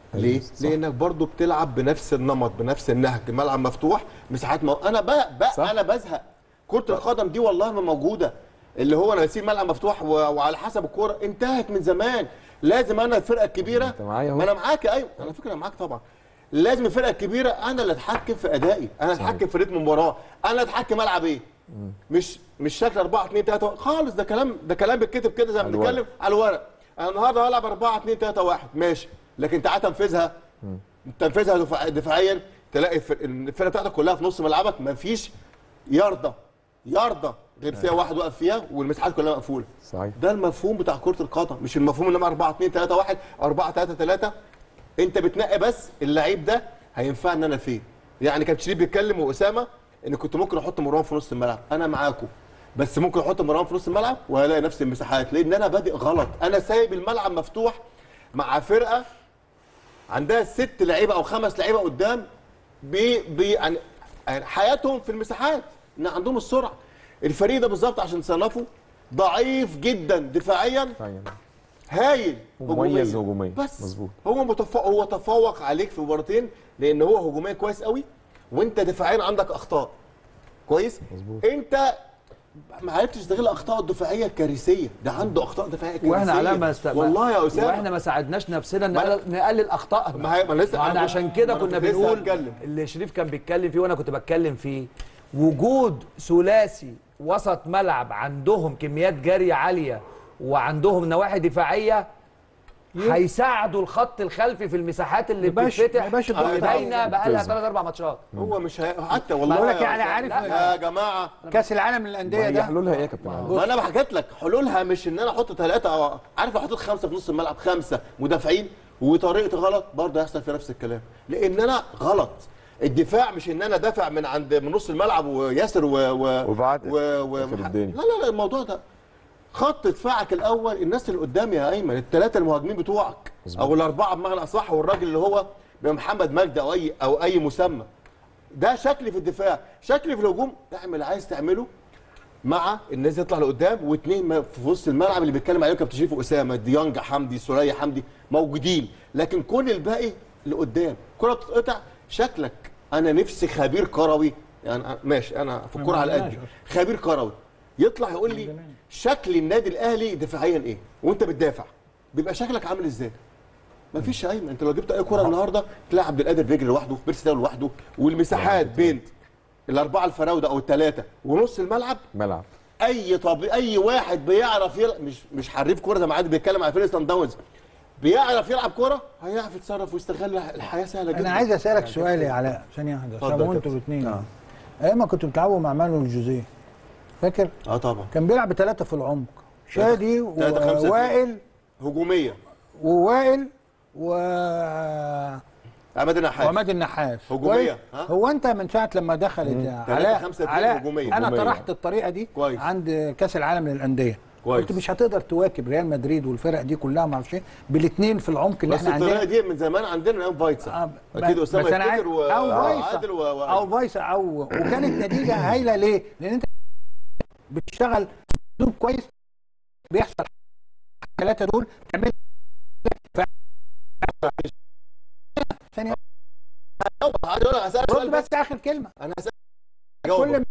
ليه؟ صح. لانك برضو بتلعب بنفس النمط بنفس النهج ملعب مفتوح مساحات مو... انا بقى, صح. بقى انا بزهق كره القدم دي والله ما موجوده اللي هو انا بسيب ملعب مفتوح و... وعلى حسب الكوره انتهت من زمان لازم انا الفرقه الكبيره انت معايا اهو. ما انا معاك ايوه على فكره انا معاك طبعا لازم الفرقه الكبيره انا اللي اتحكم في ادائي انا اللي اتحكم في رتم المباراه انا اللي اتحكم العب ايه مش مش شكل 4 2 3 خالص ده كلام ده كلام بيتكتب كده زي ما على الورق. بنتكلم على الورق انا النهارده هلعب 4 2 3 1 ماشي لكن تعالى تنفذها تنفذها دفاع دفاعيا تلاقي الفر- الفرقه بتاعتك كلها في نص ملعبك مفيش يرضى يرضى غير فيها واحد واقف فيها والمساحات كلها مقفوله صحيح ده المفهوم بتاع كره القدم مش المفهوم انما 4 2 3 1 4 3 3 انت بتنقي بس اللعيب ده هينفعني انا فين يعني كان شريف بيتكلم واسامه ان كنت ممكن احط مروان في نص الملعب انا معاكم بس ممكن احط مروان في نص الملعب وهلاقي نفس المساحات لان انا بادئ غلط انا سايب الملعب مفتوح مع فرقه عندها ست لعيبه او خمس لعيبه قدام بي بي يعني يعني حياتهم في المساحات ان عندهم السرعه الفريق ده بالظبط عشان تصنفه ضعيف جدا دفاعيا فعلا. هايل مميز هجوميا. بس مظبوط. هو متفوق هو تفوق عليك في مباراتين لان هو هجوميا كويس قوي وانت دفاعيا عندك اخطاء كويس مظبوط. انت ما عرفتش تستغل اخطاء الدفاعيه الكارثيه ده عنده اخطاء دفاعيه كارثيه واحنا على ما است... والله يا اسامه واحنا ما ساعدناش نفسنا ما- نقلل, نقلل اخطائنا ما هي- ما لسه- انا أنا- عشان كده ما أنا كنا كنت لسه بنقول هتكلم. اللي شريف كان بيتكلم فيه وانا كنت بتكلم فيه وجود ثلاثي وسط ملعب عندهم كميات جري عاليه وعندهم نواحي دفاعيه هيساعدوا الخط الخلفي في المساحات اللي يبقاش- بتتفتح يبقاش الضغط اللي باينه عليه. بقى لها تلزم. ثلاث اربع ماتشات هو مش هي... حتى والله بقول لك يا يعني أستاذ. عارف- يا جماعه كاس العالم للانديه هي ده حلولها ايه يا كابتن علي؟ ما انا حكيت لك حلولها مش ان انا احط ثلاثه أو عارف لو حطيت خمسه في نص الملعب خمسه مدافعين وطريقتي غلط برضه هيحصل في نفس الكلام لان انا غلط الدفاع مش ان انا دافع من عند من نص الملعب وياسر و و وبعدل. و, و... يقفل الدنيا. لا لا لا الموضوع ده خط دفاعك الاول الناس اللي قدام يا ايمن الثلاثه المهاجمين بتوعك مظبوط. او الاربعه بمعنى اصح والراجل اللي هو محمد مجدي او اي او اي مسمى ده شكلي في الدفاع شكلي في الهجوم اعمل عايز تعمله مع الناس يطلع لقدام واثنين ما- في وسط الملعب اللي بيتكلم عليهم كابتن شريف واسامه ديانج حمدي سوريا حمدي موجودين لكن كل الباقي لقدام كره بتتقطع شكلك انا نفسي خبير كروي يعني أنا- ماشي انا في الكوره على عملناش قدي خبير كروي يطلع يقول لي شكل النادي الاهلي دفاعيا ايه وانت بتدافع بيبقى شكلك عامل ازاي مفيش يا ايمن انت لو جبت اي كوره النهارده تلاقي عبد القادر بيجري لوحده بيرسي تاو لوحده والمساحات بين الاربعه الفراوده او الثلاثه ونص الملعب ملعب اي طب اي واحد بيعرف يلعب مش مش حريف كوره زي ما عادل بيتكلم على فريق سان داونز بيعرف يلعب كوره هيعرف يتصرف ويستغل الحياه سهله جدا انا عايز اسالك سؤال يا علاء ثانيه واحده اتفضل عشان يا وانتوا كابتن. الاثنين ايام ما كنتوا بتلعبوا مع مانويل جوزيه فاكر اه طبعا كان بيلعب بثلاثه في العمق شادي تلاتة خمسة اتنين. ووائل هجوميه ووائل و عماد النحاس وعماد النحاس هجومية، كويس؟ ها؟ هو انت من ساعه لما دخلت علاء خمسة اتنين علاء هجومية. انا هجومية. طرحت الطريقه دي كويس. عند كاس العالم للانديه كويس. قلت مش هتقدر تواكب ريال مدريد والفرق دي كلها ما اعرفش ايه بالاثنين في العمق اللي بس احنا الطريقه عندنا دي من زمان عندنا ايام فايتسا آه، اكيد ب- اسامه بس أنا عايز- يفتكر و- او فايسا وعادل و... و... او فايسا او وكانت نتيجه هايله ليه؟ لان انت بتشتغل اسلوب كويس بيحصل الثلاثه دول تعمل ثانيه عادل انا هسالك رد سؤال بس اخر كلمه انا هسالك كل جاوب ما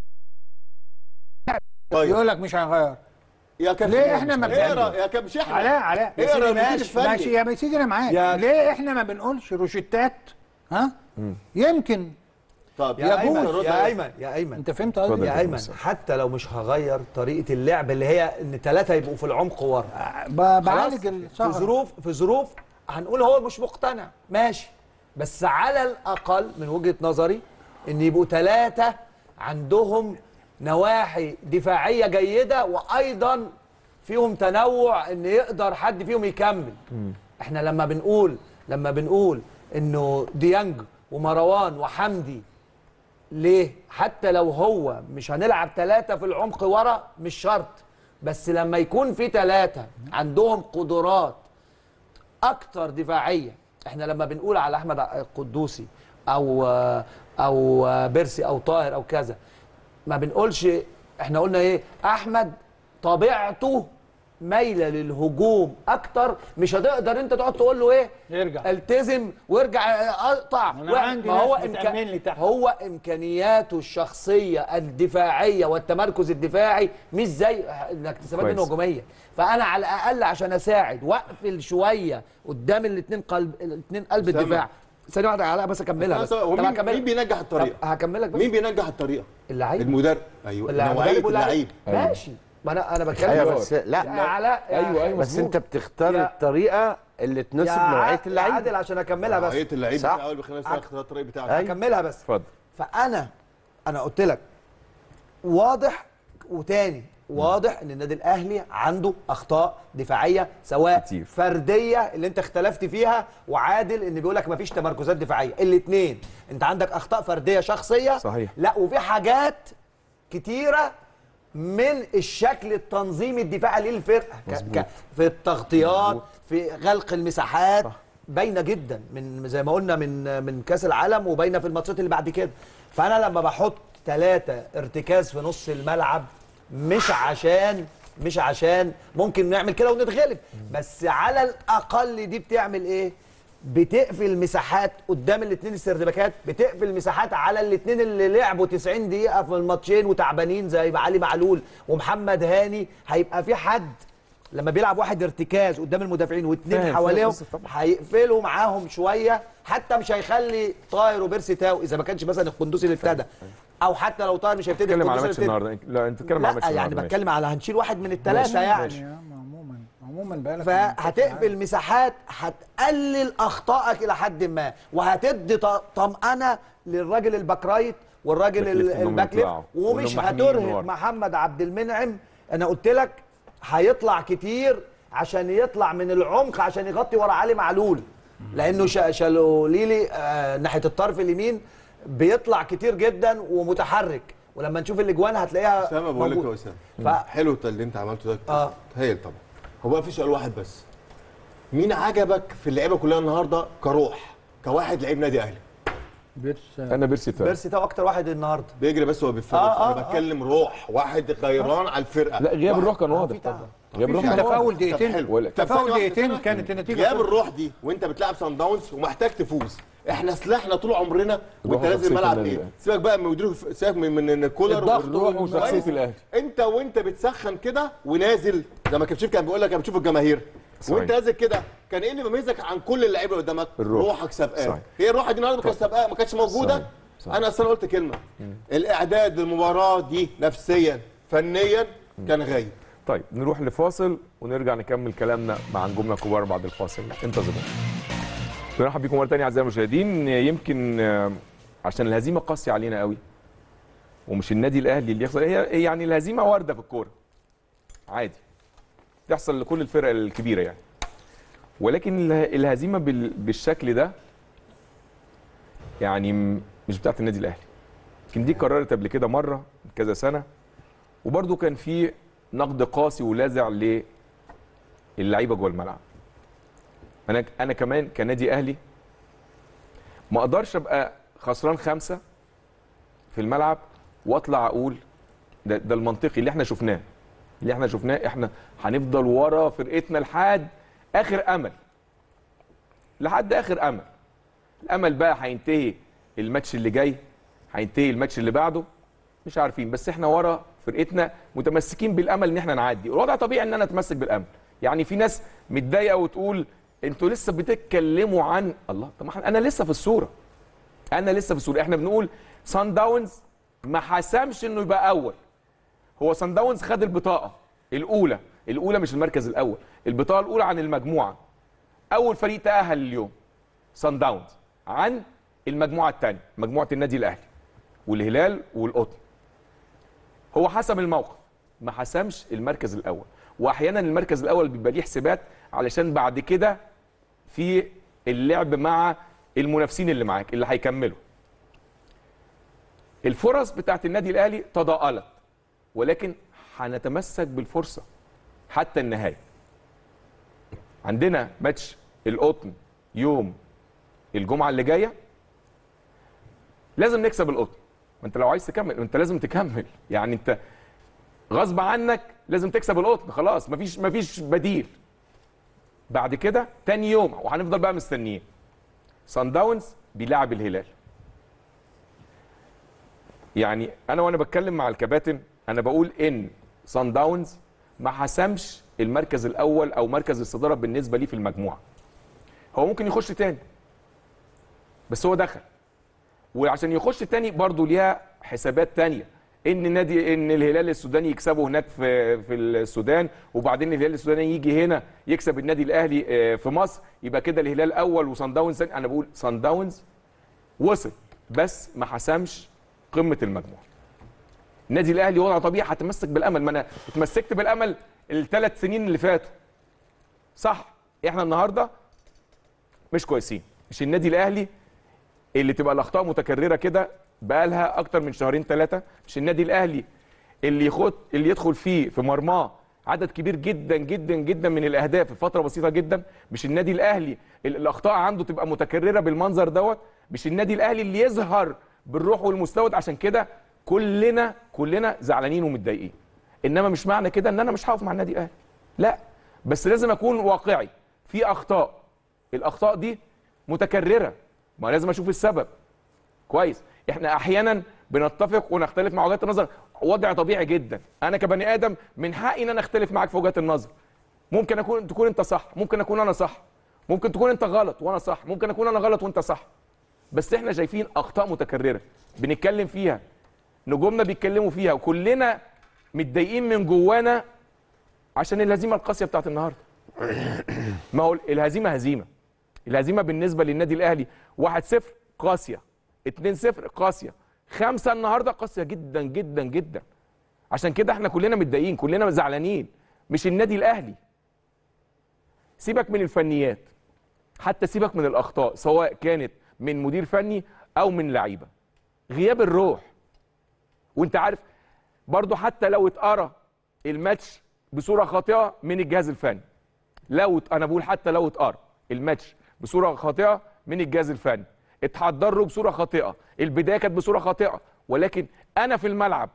طيب يقول لك مش هنغير يا كابتن ليه إحنا ما اقرا بنعمل؟ يا كابتن مش احنا علاء علاء اقرا سيدي المدير ماشي الفني. ماشي يا سيدي انا معاك يا- ليه احنا ما بنقولش روشتات ها يمكن طب يا يا ايمن رد يا عليا. ايمن يا ايمن انت فهمت اتفضل. قصدي؟ يا ايمن حتى لو مش هغير طريقه اللعب اللي هي ان ثلاثه يبقوا في العمق ورا ب- خلاص بعالج في الثغره ظروف في ظروف هنقول هو مش مقتنع ماشي بس على الاقل من وجهه نظري ان يبقوا ثلاثه عندهم نواحي دفاعيه جيده وايضا فيهم تنوع ان يقدر حد فيهم يكمل احنا لما بنقول لما بنقول انه ديانج ومروان وحمدي ليه؟ حتى لو هو مش هنلعب ثلاثة في العمق ورا مش شرط بس لما يكون في ثلاثة عندهم قدرات أكتر دفاعية احنا لما بنقول على أحمد القدوسي أو أو بيرسي أو طاهر أو كذا ما بنقولش احنا قلنا ايه أحمد طبيعته مايله للهجوم اكتر مش هتقدر انت تقعد تقول له ايه يرجع. التزم وارجع اقطع أنا و- عندي ما هو ناس بتأمن لي تحت. هو امكانياته الشخصيه الدفاعيه والتمركز الدفاعي مش زي انك تستفاد كويس. منه هجوميه فانا على الاقل عشان اساعد واقفل شويه قدام الاثنين قلب الاثنين قلب أسامة. الدفاع ثانيه واحده علاء بس اكملها بس هو طب مين, هكمل- مين بينجح طب الطريقه؟ هكملك بس مين بينجح الطريقه؟ اللعيب المدرب ايوه اللاعب نوعيه المدرب واللاعب. اللعيب ماشي ما انا انا بتكلم ايوه بس بس لا علاء أيوة، أيوة. بس انت بتختار يا- الطريقه اللي تناسب يا نوعيه ع- يا اللعيب عادل عشان اكملها بس نوعيه اللعيب صح. بتاعه اللي بيخلينا ع- نختار الطريق بتاعه أيوة. هكملها بس اتفضل فانا انا قلت لك واضح وتاني واضح ان النادي الاهلي عنده اخطاء دفاعيه سواء كتير. فرديه اللي انت اختلفت فيها وعادل ان بيقول لك مفيش تمركزات دفاعيه الاثنين انت عندك اخطاء فرديه شخصيه صحيح. لا وفي حاجات كتيره من الشكل التنظيمي الدفاعي للفرقه ك- مظبوط. ك- في التغطيات مظبوط. في غلق المساحات صح. باينه جدا من زي ما قلنا من من كاس العالم وباينه في الماتشات اللي بعد كده فانا لما بحط ثلاثه ارتكاز في نص الملعب مش عشان مش عشان ممكن نعمل كده ونتغلب بس على الاقل دي بتعمل ايه بتقفل مساحات قدام الاثنين السردباكات بتقفل مساحات على الاثنين اللي لعبوا 90 دقيقه في الماتشين وتعبانين زي علي معلول ومحمد هاني هيبقى في حد لما بيلعب واحد ارتكاز قدام المدافعين فاهم، واثنين فاهم حواليهم قصدك طبعا. هيقفلوا معاهم شويه حتى مش هيخلي طاهر وبيرسي تاو اذا ما كانش مثلا القندوسي اللي ابتدى او حتى لو طاهر مش هيبتدي بتتكلم على القندوسي ماتش اللي ابتدى. النهارده لا انت بتتكلم على ماتش لا يعني النهارده بتكلم على هنشيل واحد من الثلاثه يعني ماشي يا عم، عموما عموما بقالك فهتقفل مساحات هتقلل اخطائك الى حد ما وهتدي ط- طمأنه للراجل الباك رايت والراجل باك ليفت ال- إنهم الباك ليفت يطلعوا. ومش وإنهم محميين من هترهق ورا. محمد عبد المنعم انا قلت لك هيطلع كتير عشان يطلع من العمق عشان يغطي ورا علي معلول لانه شا- شالوليلي آه ناحيه الطرف اليمين بيطلع كتير جدا ومتحرك ولما نشوف الاجوان هتلاقيها اسامه بقول لك يا موجودة. اسامه ف- حلو اللي انت عملته ده اه هايل طبعا هو بقى في سؤال واحد بس مين عجبك في اللعيبه كلها النهارده كروح كواحد لعيب نادي اهلي بيرس انا بيرسي تاو بيرسي تاو اكتر واحد النهارده بيجري بس هو بيفرق آه، آه، انا بتكلم روح واحد غيران على الفرقه لا غياب واحد- الروح كان واضح في تعب. طبعا غياب الروح يعني كان واضح تفاول طب دقيقتين حلو. ولا- طب تفاول ثانية واحدة دقيقتين كده. كانت النتيجه غياب خلصت. الروح دي وانت بتلعب سان داونز ومحتاج تفوز احنا سلاحنا طول عمرنا وانت الروح نازل وشخصية الملعب النادي ايه الأهلي. سيبك بقى من مدير سيبك من من الكولر الضغط الروح وشخصيه الاهلي انت وانت بتسخن كده ونازل زي ما كابتن كان بيقول لك انا بتشوف الجماهير صحيح. وانت نازل كده كان ايه اللي بيميزك عن كل اللعيبه اللي قدامك الروح. روحك سابقاك صحيح. هي الروح دي النهارده ما كانتش سابقاك ما كانتش موجوده صحيح. صحيح. انا اصلا قلت كلمه الاعداد للمباراه دي نفسيا فنيا كان غايب طيب نروح لفاصل ونرجع نكمل كلامنا مع نجومنا الكبار بعد الفاصل انتظرونا بنرحب بيكم مره ثانيه اعزائي المشاهدين يمكن آه، عشان الهزيمه قاسيه علينا قوي ومش النادي الاهلي اللي يخسر هي هي يعني الهزيمه وارده في الكوره عادي تحصل لكل الفرق الكبيره يعني ولكن اله- الهزيمه بال- بالشكل ده يعني م- مش بتاعت النادي الاهلي يمكن دي قررت قبل كده مره من كذا سنه وبرده كان في نقد قاسي ولاذع للعيبه جوه الملعب انا انا كمان كنادي اهلي ما اقدرش ابقى خسران خمسه في الملعب واطلع اقول ده, ده المنطقي اللي احنا شفناه اللي احنا شفناه احنا هنفضل ورا فرقتنا لحد اخر امل لحد اخر امل الامل بقى هينتهي الماتش اللي جاي هينتهي الماتش اللي بعده مش عارفين بس احنا ورا فرقتنا متمسكين بالامل ان احنا نعدي الوضع طبيعي ان انا اتمسك بالامل يعني في ناس متضايقه وتقول انتوا لسه بتتكلموا عن الله طب ما إحنا- انا لسه في الصوره انا لسه في الصوره احنا بنقول سان داونز ما حسمش انه يبقى اول هو سان داونز خد البطاقه الاولى الاولى مش المركز الاول البطاقه الاولى عن المجموعه اول فريق تاهل اليوم سان داونز عن المجموعه الثانيه مجموعه النادي الاهلي والهلال والقطن هو حسم الموقف ما حسمش المركز الاول واحيانا المركز الاول بيبقى ليه حسابات علشان بعد كده في اللعب مع المنافسين اللي معاك اللي هيكملوا الفرص بتاعت النادي الاهلي تضاءلت ولكن هنتمسك بالفرصه حتى النهايه عندنا ماتش القطن يوم الجمعه اللي جايه لازم نكسب القطن ما انت لو عايز تكمل انت لازم تكمل يعني انت غصب عنك لازم تكسب القطن خلاص مفيش مفيش بديل بعد كده تاني يوم وهنفضل بقى مستنيين سان داونز بيلعب الهلال يعني انا وانا بتكلم مع الكباتن انا بقول ان سان داونز ما حسمش المركز الاول او مركز الصداره بالنسبه ليه في المجموعه هو ممكن يخش تاني بس هو دخل وعشان يخش تاني برضه ليها حسابات تانية ان نادي ان الهلال السوداني يكسبه هناك في في السودان وبعدين الهلال السوداني يجي هنا يكسب النادي الاهلي آه، في مصر يبقى كده الهلال اول وصن داونز ثاني. انا بقول صن داونز وصل بس ما حسمش قمه المجموعه النادي الاهلي وضع طبيعي هتمسك بالامل ما انا اتمسكت بالامل الثلاث سنين اللي فاتوا صح احنا النهارده مش كويسين مش النادي الاهلي اللي تبقى الاخطاء متكرره كده بقالها اكتر من شهرين ثلاثه مش النادي الاهلي اللي يخد اللي يدخل فيه في مرماه عدد كبير جدا جدا جدا من الاهداف في فتره بسيطه جدا مش النادي الاهلي اللي الاخطاء عنده تبقى متكرره بالمنظر دوت مش النادي الاهلي اللي يظهر بالروح والمستوى ده. عشان كده كلنا كلنا زعلانين ومتضايقين انما مش معنى كده ان انا مش هقف مع النادي الاهلي لا بس لازم اكون واقعي في اخطاء الاخطاء دي متكرره ما لازم اشوف السبب كويس احنا احيانا بنتفق ونختلف مع وجهات النظر وضع طبيعي جدا انا كبني ادم من حقي ان انا اختلف معاك في وجهات النظر ممكن اكون تكون انت صح ممكن اكون انا صح ممكن تكون انت غلط وانا صح ممكن اكون انا غلط وانت صح بس احنا شايفين اخطاء متكرره بنتكلم فيها نجومنا بيتكلموا فيها وكلنا متضايقين من جوانا عشان الهزيمه القاسيه بتاعت النهارده ما هو الهزيمه هزيمه الهزيمه بالنسبه للنادي الاهلي 1-0 قاسيه 2-0 قاسيه خمسه النهارده قاسيه جدا جدا جدا عشان كده احنا كلنا متضايقين كلنا زعلانين مش النادي الاهلي سيبك من الفنيات حتى سيبك من الاخطاء سواء كانت من مدير فني او من لعيبه غياب الروح وانت عارف برضو حتى لو اتقرا الماتش بصوره خاطئه من الجهاز الفني لو ات- انا بقول حتى لو اتقرا الماتش بصوره خاطئه من الجهاز الفني اتحضر له بصوره خاطئه البدايه كانت بصوره خاطئه ولكن انا في الملعب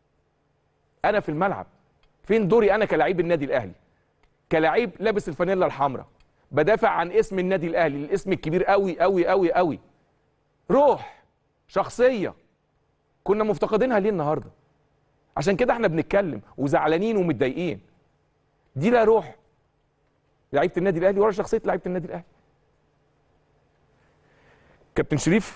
انا في الملعب فين دوري انا كلاعب النادي الاهلي كلاعب لابس الفانيلا الحمراء بدافع عن اسم النادي الاهلي الاسم الكبير قوي قوي قوي قوي روح شخصيه كنا مفتقدينها ليه النهارده عشان كده احنا بنتكلم وزعلانين ومتضايقين دي لا روح لعيبه النادي الاهلي ولا شخصيه لعيبه النادي الاهلي كابتن شريف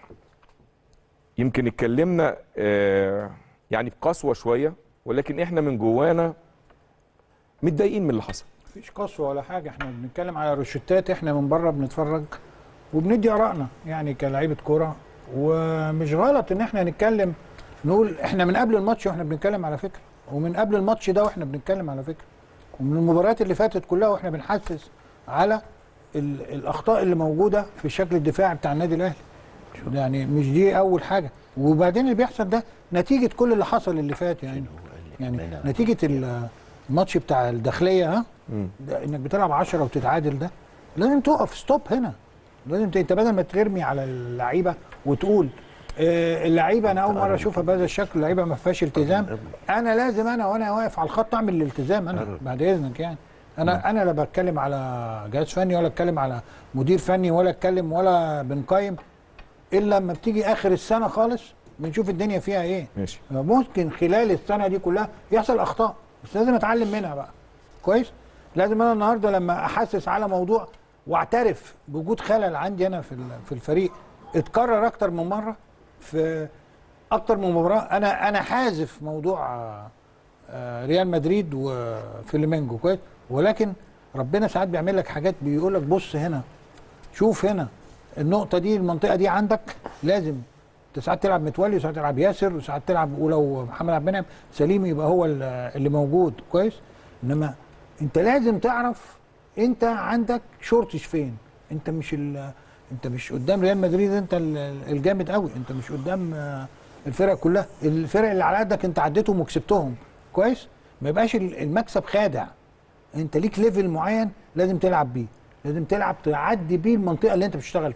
يمكن اتكلمنا آه، يعني بقسوه شويه ولكن احنا من جوانا متضايقين من اللي حصل مفيش قسوه ولا حاجه احنا بنتكلم على روشتات احنا من بره بنتفرج وبندي ارائنا يعني كلاعيبه كوره ومش غلط ان احنا نتكلم نقول احنا من قبل الماتش واحنا بنتكلم على فكره ومن قبل الماتش ده واحنا بنتكلم على فكره ومن المباريات اللي فاتت كلها واحنا بنحسس على ال- الاخطاء اللي موجوده في الشكل الدفاعي بتاع النادي الاهلي يعني مش دي اول حاجه وبعدين اللي بيحصل ده نتيجه كل اللي حصل اللي فات يعني يعني نتيجه ال- الماتش بتاع الداخليه ها ده انك بتلعب 10 وتتعادل ده لازم تقف ستوب هنا لازم ت- انت بدل ما ترمي على اللعيبه وتقول آه، اللعيبه انا اول مره اشوفها بهذا الشكل اللعيبه ما فيهاش التزام انا لازم انا وانا واقف على الخط اعمل الالتزام انا بعد اذنك يعني انا انا لا بتكلم على جهاز فني ولا اتكلم على مدير فني ولا اتكلم ولا بنقيم الا لما بتيجي اخر السنه خالص بنشوف الدنيا فيها ايه ماشي ممكن خلال السنه دي كلها يحصل اخطاء بس لازم اتعلم منها بقى كويس لازم انا النهارده لما احسس على موضوع واعترف بوجود خلل عندي انا في ال- في الفريق اتكرر اكتر من مره في اكتر من مباراه انا انا حازف موضوع آه، آه، ريال مدريد وفليمينجو كويس ولكن ربنا ساعات بيعمل لك حاجات بيقول لك بص هنا شوف هنا النقطه دي المنطقه دي عندك لازم انت ساعات تلعب متولي وساعات تلعب ياسر وساعات تلعب ولو محمد عبد المنعم سليم يبقى هو ال- اللي موجود كويس انما انت لازم تعرف انت عندك شورتج فين انت مش ال- انت مش قدام ريال مدريد انت ال- الجامد قوي انت مش قدام آه، الفرق كلها الفرق اللي على قدك انت عديتهم وكسبتهم كويس ما يبقاش ال- المكسب خادع انت ليك ليفل معين لازم تلعب بيه لازم تلعب تعدي بيه المنطقه اللي انت بتشتغل فيها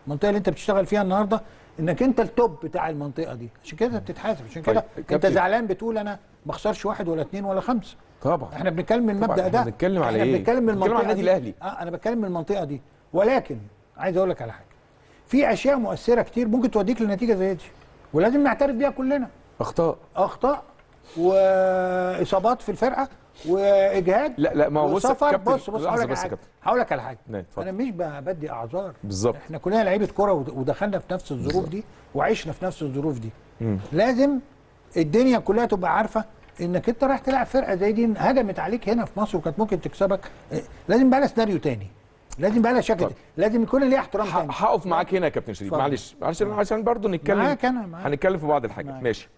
المنطقه اللي انت بتشتغل فيها النهارده انك انت التوب بتاع المنطقه دي عشان كده بتتحاسب عشان كده طيب، انت كابتن. زعلان بتقول انا ما اخسرش واحد ولا اثنين ولا خمسه طبعا احنا بنتكلم من طبعاً، المبدا إحنا ده بنتكلم على احنا إيه؟ بنتكلم من بنتكلم المنطقه على النادي دي. الأهلي. اه انا بتكلم من المنطقه دي ولكن عايز اقول لك على حاجه في اشياء مؤثره كتير ممكن توديك لنتيجه زي دي ولازم نعترف بيها كلنا اخطاء اخطاء واصابات في الفرقه واجهاد لا لا ما هو بص وسفر كابتن، بص بص لحظة هقول لك بس على يا حاجه كابتن. هقول لك على حاجه نعم، اتفضل. انا مش ب- بدي اعذار بالظبط احنا كلنا لعيبه كوره ود- ودخلنا في نفس الظروف دي وعشنا في نفس الظروف دي مم. لازم الدنيا كلها تبقى عارفه انك انت رايح تلعب فرقه زي دي هجمت عليك هنا في مصر وكانت ممكن تكسبك اه، لازم بقى لها سيناريو تاني لازم بقى لها شكل طب. تاني. لازم يكون ليها احترام ح- تاني هقف معاك هنا يا كابتن شريف اتفضل. معلش عشان عشان برضه نتكلم معاك أنا، معاك. هنتكلم في بعض الحاجات معاك. ماشي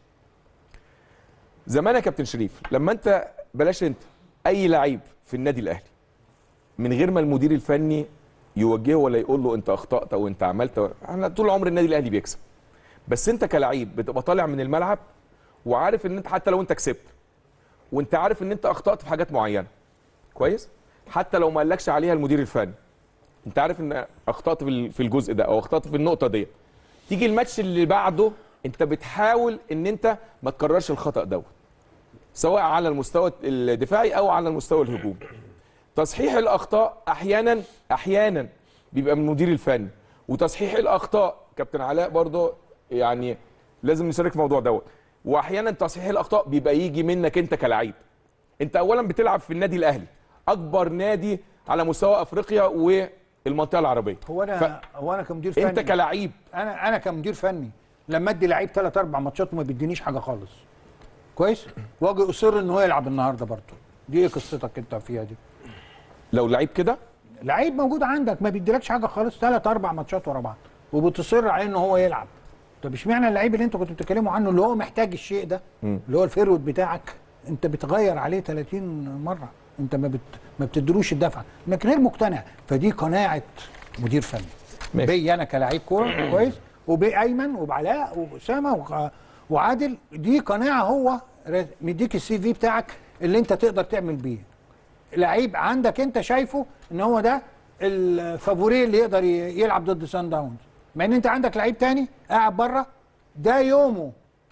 زمان يا كابتن شريف لما انت بلاش انت اي لعيب في النادي الاهلي من غير ما المدير الفني يوجهه ولا يقول له انت اخطات او انت عملت و- احنا طول عمر النادي الاهلي بيكسب بس انت كلعيب بتبقى طالع من الملعب وعارف ان انت حتى لو انت كسبت وانت عارف ان انت اخطات في حاجات معينه كويس حتى لو ما قالكش عليها المدير الفني انت عارف ان اخطات في ال- في الجزء ده او اخطات في النقطه دي تيجي الماتش اللي بعده انت بتحاول ان انت ما تكررش الخطا دوت سواء على المستوى الدفاعي او على المستوى الهجومي تصحيح الاخطاء احيانا احيانا بيبقى من المدير الفني وتصحيح الاخطاء كابتن علاء برضه يعني لازم نشارك في الموضوع دوت واحيانا تصحيح الاخطاء بيبقى يجي منك انت كلاعب انت اولا بتلعب في النادي الاهلي اكبر نادي على مستوى افريقيا والمنطقه العربيه هو انا ف- هو انا كمدير فني انت كلاعب انا انا كمدير فني لما ادي لعيب ثلاث اربع ماتشات وما بيدينيش حاجه خالص كويس واجي اصر ان هو يلعب النهارده برضه دي ايه قصتك انت فيها دي لو لعيب كده لعيب موجود عندك ما بيديلكش حاجه خالص ثلاث اربع ماتشات ورا بعض وبتصر على ان هو يلعب طب اشمعنى اللعيب اللي انتوا كنتوا بتتكلموا عنه اللي هو محتاج الشيء ده اللي هو الفيرود بتاعك انت بتغير عليه 30 مره انت ما بت ما بتدروش الدفعه انك غير مقتنع فدي قناعه مدير فني ماشي. بي انا كلاعب كوره كويس وبايمن وبعلاء واسامه وخ- وعادل دي قناعه هو راز- مديك السي في بتاعك اللي انت تقدر تعمل بيه لعيب عندك انت شايفه ان هو ده الفافوري اللي يقدر ي- يلعب ضد سان داونز مع ان انت عندك لعيب تاني قاعد بره ده يومه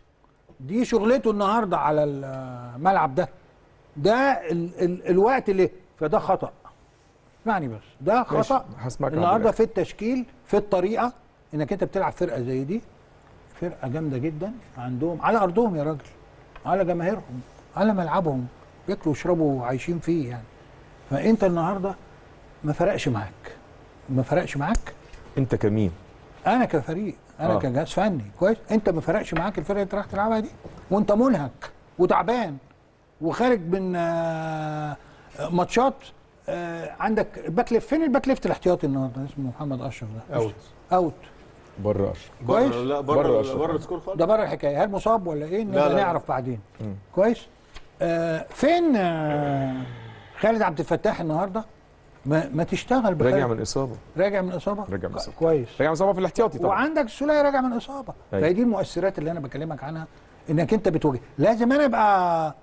دي شغلته النهارده على الملعب ده ده ال ال الوقت اللي فده خطا اسمعني بس ده ماشي، خطا هسمعك يا النهارده عبد في التشكيل في الطريقه انك انت بتلعب فرقه زي دي فرقه جامده جدا عندهم على ارضهم يا راجل على جماهيرهم على ملعبهم بياكلوا ويشربوا وعايشين فيه يعني فانت النهارده ما فرقش معاك ما فرقش معاك انت كمين انا كفريق انا آه. آه. كجهاز فني كويس انت ما فرقش معاك الفرقه اللي انت رايح تلعبها دي وانت منهك وتعبان وخارج من آه، ماتشات آه، عندك باك ليفت فين الباك ليفت الاحتياطي النهارده اسمه محمد اشرف ده اوت اوت بره اشرف كويس. بره لا بره بره أشرف. بره السكور خالص ده بره الحكايه هل مصاب ولا ايه لا، نبقى لا. نعرف بعدين كويس آه فين آه خالد عبد الفتاح النهارده ما, ما تشتغل بخالد راجع من اصابه راجع من اصابه راجع من إصابة. كويس راجع من اصابه في الاحتياطي طبعا وعندك السوليه راجع من اصابه أيوة. فهي دي المؤثرات اللي انا بكلمك عنها انك انت بتواجه لازم انا ابقى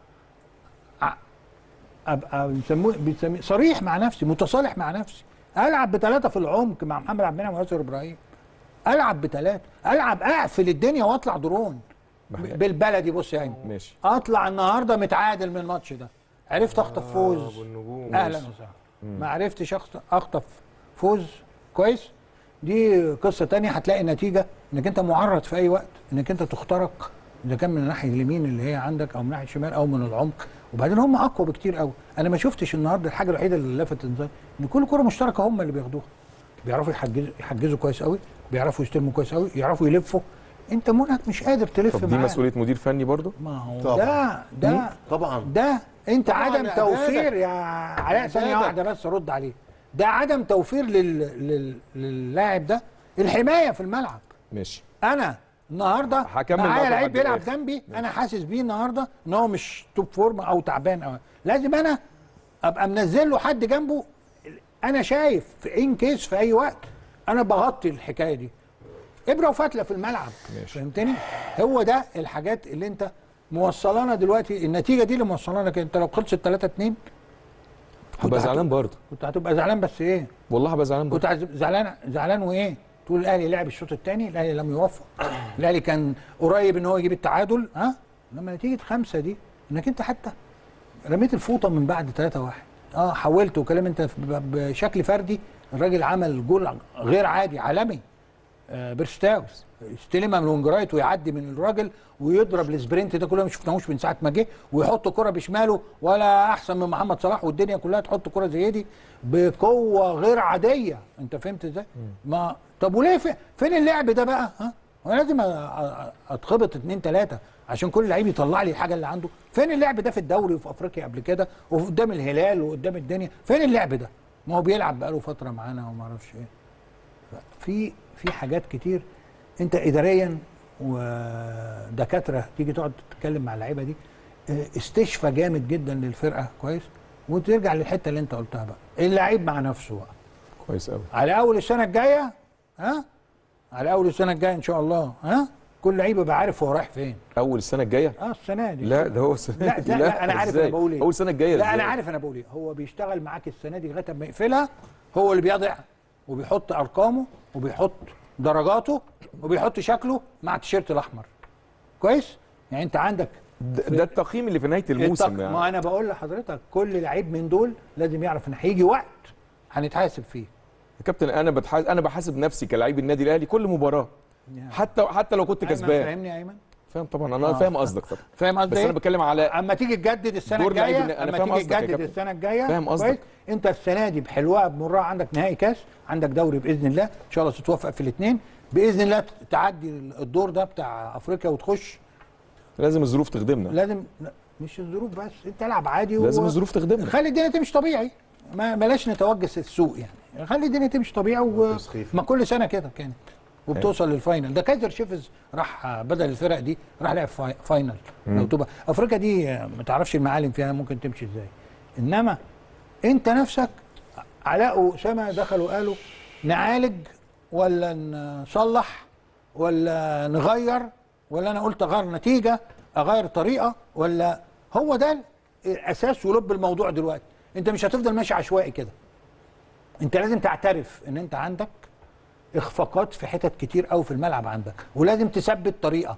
ع- ابقى بيسموه بيسميه صريح مع نفسي متصالح مع نفسي العب بثلاثه في العمق مع محمد عبد المنعم وياسر ابراهيم العب بثلاثه العب اقفل الدنيا واطلع درون بحقيقة. بالبلدي بص يا ايمن ماشي اطلع النهارده متعادل من الماتش ده عرفت اخطف فوز والنجوم اهلا وسهلا ما عرفتش أخط- اخطف فوز كويس دي قصه تانية هتلاقي النتيجه انك انت معرض في اي وقت انك انت تخترق اذا كان من الناحيه اليمين اللي هي عندك او من الناحيه الشمال او من العمق وبعدين هم اقوى بكتير قوي انا ما شفتش النهارده الحاجه الوحيده اللي لفتت انتباهي ان كل كره مشتركه هم اللي بياخدوها بيعرفوا يحجزوا يحجزوا كويس قوي بيعرفوا يستلموا كويس قوي يعرفوا يلفوا انت منهك مش قادر تلف طب دي معاه. مسؤوليه مدير فني برضو ما هو طبعا. ده ده طبعا ده انت طبعاً عدم إعدادك. توفير يا علاء ثانيه إعدادك. واحده بس ارد عليه ده عدم توفير لل... لل... للاعب ده الحمايه في الملعب ماشي انا النهارده هكمل معاك معايا لعيب لحد بيلعب الآخر. جنبي انا حاسس بيه النهارده ان هو مش توب فورم او تعبان او لازم انا ابقى منزل له حد جنبه انا شايف في ان كيس في اي وقت انا بغطي الحكايه دي ابره وفتله في الملعب ماشي. فهمتني هو ده الحاجات اللي انت موصلانا دلوقتي النتيجه دي اللي موصلانا كده انت لو خلصت 3 2 كنت هبقى هت- زعلان برضو كنت هتبقى زعلان بس ايه والله هبقى زعلان برضو كنت عز- زعلان زعلان وايه تقول الاهلي لعب الشوط الثاني الاهلي لم يوفق الاهلي كان قريب ان هو يجيب التعادل ها لما نتيجه خمسه دي انك انت حتى رميت الفوطه من بعد 3 1 اه حاولت وكلام انت ب- بشكل فردي الراجل عمل جول غير عادي عالمي آه بيرستاوس استلمها من ونجرايت ويعدي من الراجل ويضرب السبرنت ده كله ما شفناهوش من ساعه ما جه ويحط كره بشماله ولا احسن من محمد صلاح والدنيا كلها تحط كره زي دي بقوه غير عاديه انت فهمت ازاي؟ ما طب وليه في... فين اللعب ده بقى؟ ها؟ هو لازم أ- أ- اتخبط اتنين تلاته عشان كل لعيب يطلع لي الحاجه اللي عنده، فين اللعب ده في الدوري وفي افريقيا قبل كده وقدام الهلال وقدام الدنيا، فين اللعب ده؟ ما هو بيلعب بقاله فتره معانا وما اعرفش ايه. في في حاجات كتير انت اداريا ودكاتره تيجي تقعد تتكلم مع اللعيبه دي اه، استشفى جامد جدا للفرقه كويس وترجع للحته اللي انت قلتها بقى اللعيب مع نفسه بقى كويس قوي على اول السنه الجايه ها على اول السنه الجايه ان شاء الله ها كل لعيب يبقى عارف هو رايح فين اول السنه الجايه اه السنه دي لا ده هو السنه لا دي لا, لا انا عارف إزاي؟ انا بقول ايه اول السنه الجايه لا انا إزاي؟ عارف انا بقول ايه هو بيشتغل معاك السنه دي لغايه ما يقفلها هو اللي بيضع وبيحط ارقامه وبيحط درجاته وبيحط شكله مع التيشيرت الاحمر كويس يعني انت عندك ده, ده التقييم اللي في نهايه الموسم التق... يعني ما انا بقول لحضرتك كل لعيب من دول لازم يعرف ان هيجي وقت هنتحاسب فيه يا كابتن انا بتحاسب انا بحاسب نفسي كلاعب النادي الاهلي كل مباراه حتى حتى لو كنت أيمن كسبان فاهمني يا ايمن فاهم طبعا انا آه. فاهم قصدك طبعا فاهم قصدي بس إيه؟ انا بتكلم على اما تيجي تجدد السنه دور لعيب الجايه النا- أنا اما فاهم تيجي قصدك يا تجدد كابتن. السنه الجايه فاهم قصدك. كويس؟ انت السنه دي بحلوها بمرها عندك نهائي كاس عندك دوري باذن الله ان شاء الله تتوفق في الاثنين باذن الله تعدي الدور ده بتاع افريقيا وتخش لازم الظروف تخدمنا لازم لا، مش الظروف بس انت العب عادي لازم الظروف تخدمنا خلي الدنيا تمشي طبيعي ما بلاش نتوجس السوق يعني خلي الدنيا تمشي طبيعي و... تسخيف. ما كل سنه كده كانت وبتوصل للفاينل ده كايزر شيفز راح بدل الفرق دي راح لعب فاي- فاينل لو تبقى افريقيا دي ما تعرفش المعالم فيها ممكن تمشي ازاي انما انت نفسك علاء واسامه دخلوا قالوا نعالج ولا نصلح ولا نغير ولا انا قلت اغير نتيجه اغير طريقه ولا هو ده الاساس ولب الموضوع دلوقتي انت مش هتفضل ماشي عشوائي كده انت لازم تعترف ان انت عندك اخفاقات في حتت كتير قوي في الملعب عندك ولازم تثبت طريقه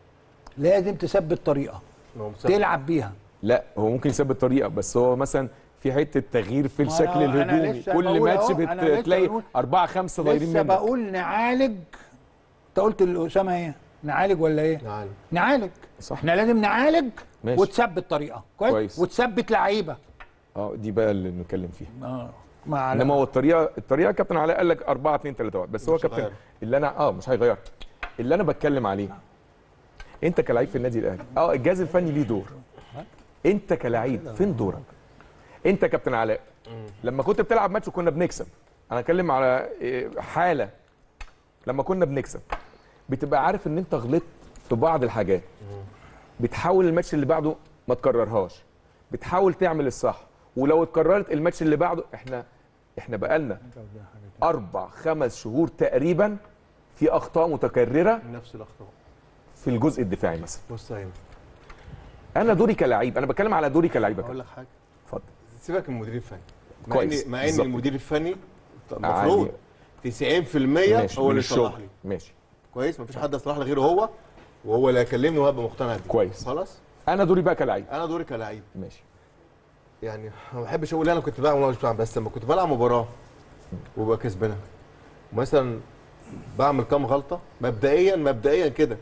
لازم تثبت طريقه هو مسافر. تلعب بيها لا هو ممكن يثبت طريقه بس هو مثلا في حته تغيير في ما الشكل أنا- أنا الهجومي لسه كل بقول ماتش أهو، أنا لسه بتلاقي بقول- أربعة خمسة ضايرين لسه منك بقول نعالج انت قلت لاسامه ايه نعالج ولا ايه نعالج. نعالج صح. احنا لازم نعالج ماشي. وتثبت طريقه كويس, كويس. وتثبت لعيبه اه دي بقى اللي نتكلم فيها اه مع انما هو الطريقه الطريقه كابتن علاء قال لك 4 2 3 1 بس هو مش كابتن هيغير. اللي انا اه مش هيغير اللي انا بتكلم عليه انت كلاعب في النادي الاهلي اه الجهاز الفني ليه دور انت كلاعب فين دورك انت كابتن علاء لما كنت بتلعب ماتش وكنا بنكسب انا اتكلم على إيه، حاله لما كنا بنكسب بتبقى عارف ان انت غلطت في بعض الحاجات بتحاول الماتش اللي بعده ما تكررهاش بتحاول تعمل الصح ولو اتكررت الماتش اللي بعده احنا احنا بقالنا اربع خمس شهور تقريبا في اخطاء متكرره نفس الاخطاء في الجزء الدفاعي مثلا بص يا ايمن انا دوري كلاعب انا بتكلم على دوري كلاعب اقول لك حاجه اتفضل سيبك من المدير الفني مع كويس، ان مع ان بالظبط. المدير الفني عادي. المفروض 90% ماشي هو من اللي الشغل يصلح لي ماشي كويس مفيش حد يصلح لي غيره هو وهو اللي هيكلمني وهبقى مقتنع بيه كويس. خلاص انا دوري بقى كلاعب انا دوري كلاعب ماشي يعني ما بحبش اقول انا كنت بلعب ولا مش بلعب بس لما كنت بلعب مباراه وببقى كسبانها مثلا بعمل كام غلطه مبدئيا مبدئيا كده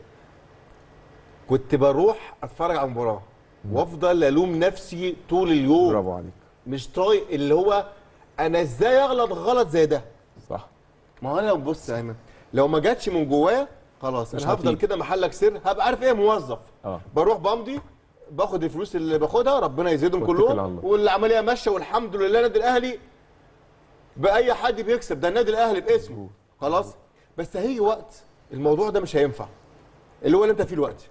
كنت بروح اتفرج على المباراه وافضل الوم نفسي طول اليوم برافو عليك مش طايق اللي هو انا ازاي اغلط غلط زي ده صح ما هو انا لو بص يا ايمن لو ما جاتش من جوايا خلاص مش انا هفضل هتيجي. كده محلك سر هبقى عارف ايه موظف اه بروح بمضي باخد الفلوس اللي باخدها ربنا يزيدهم واتكل على كلهم الله. والعمليه ماشيه والحمد لله النادي الاهلي باي حد بيكسب ده النادي الاهلي باسمه خلاص بس هيجي وقت الموضوع ده مش هينفع اللي هو اللي انت فيه الوقت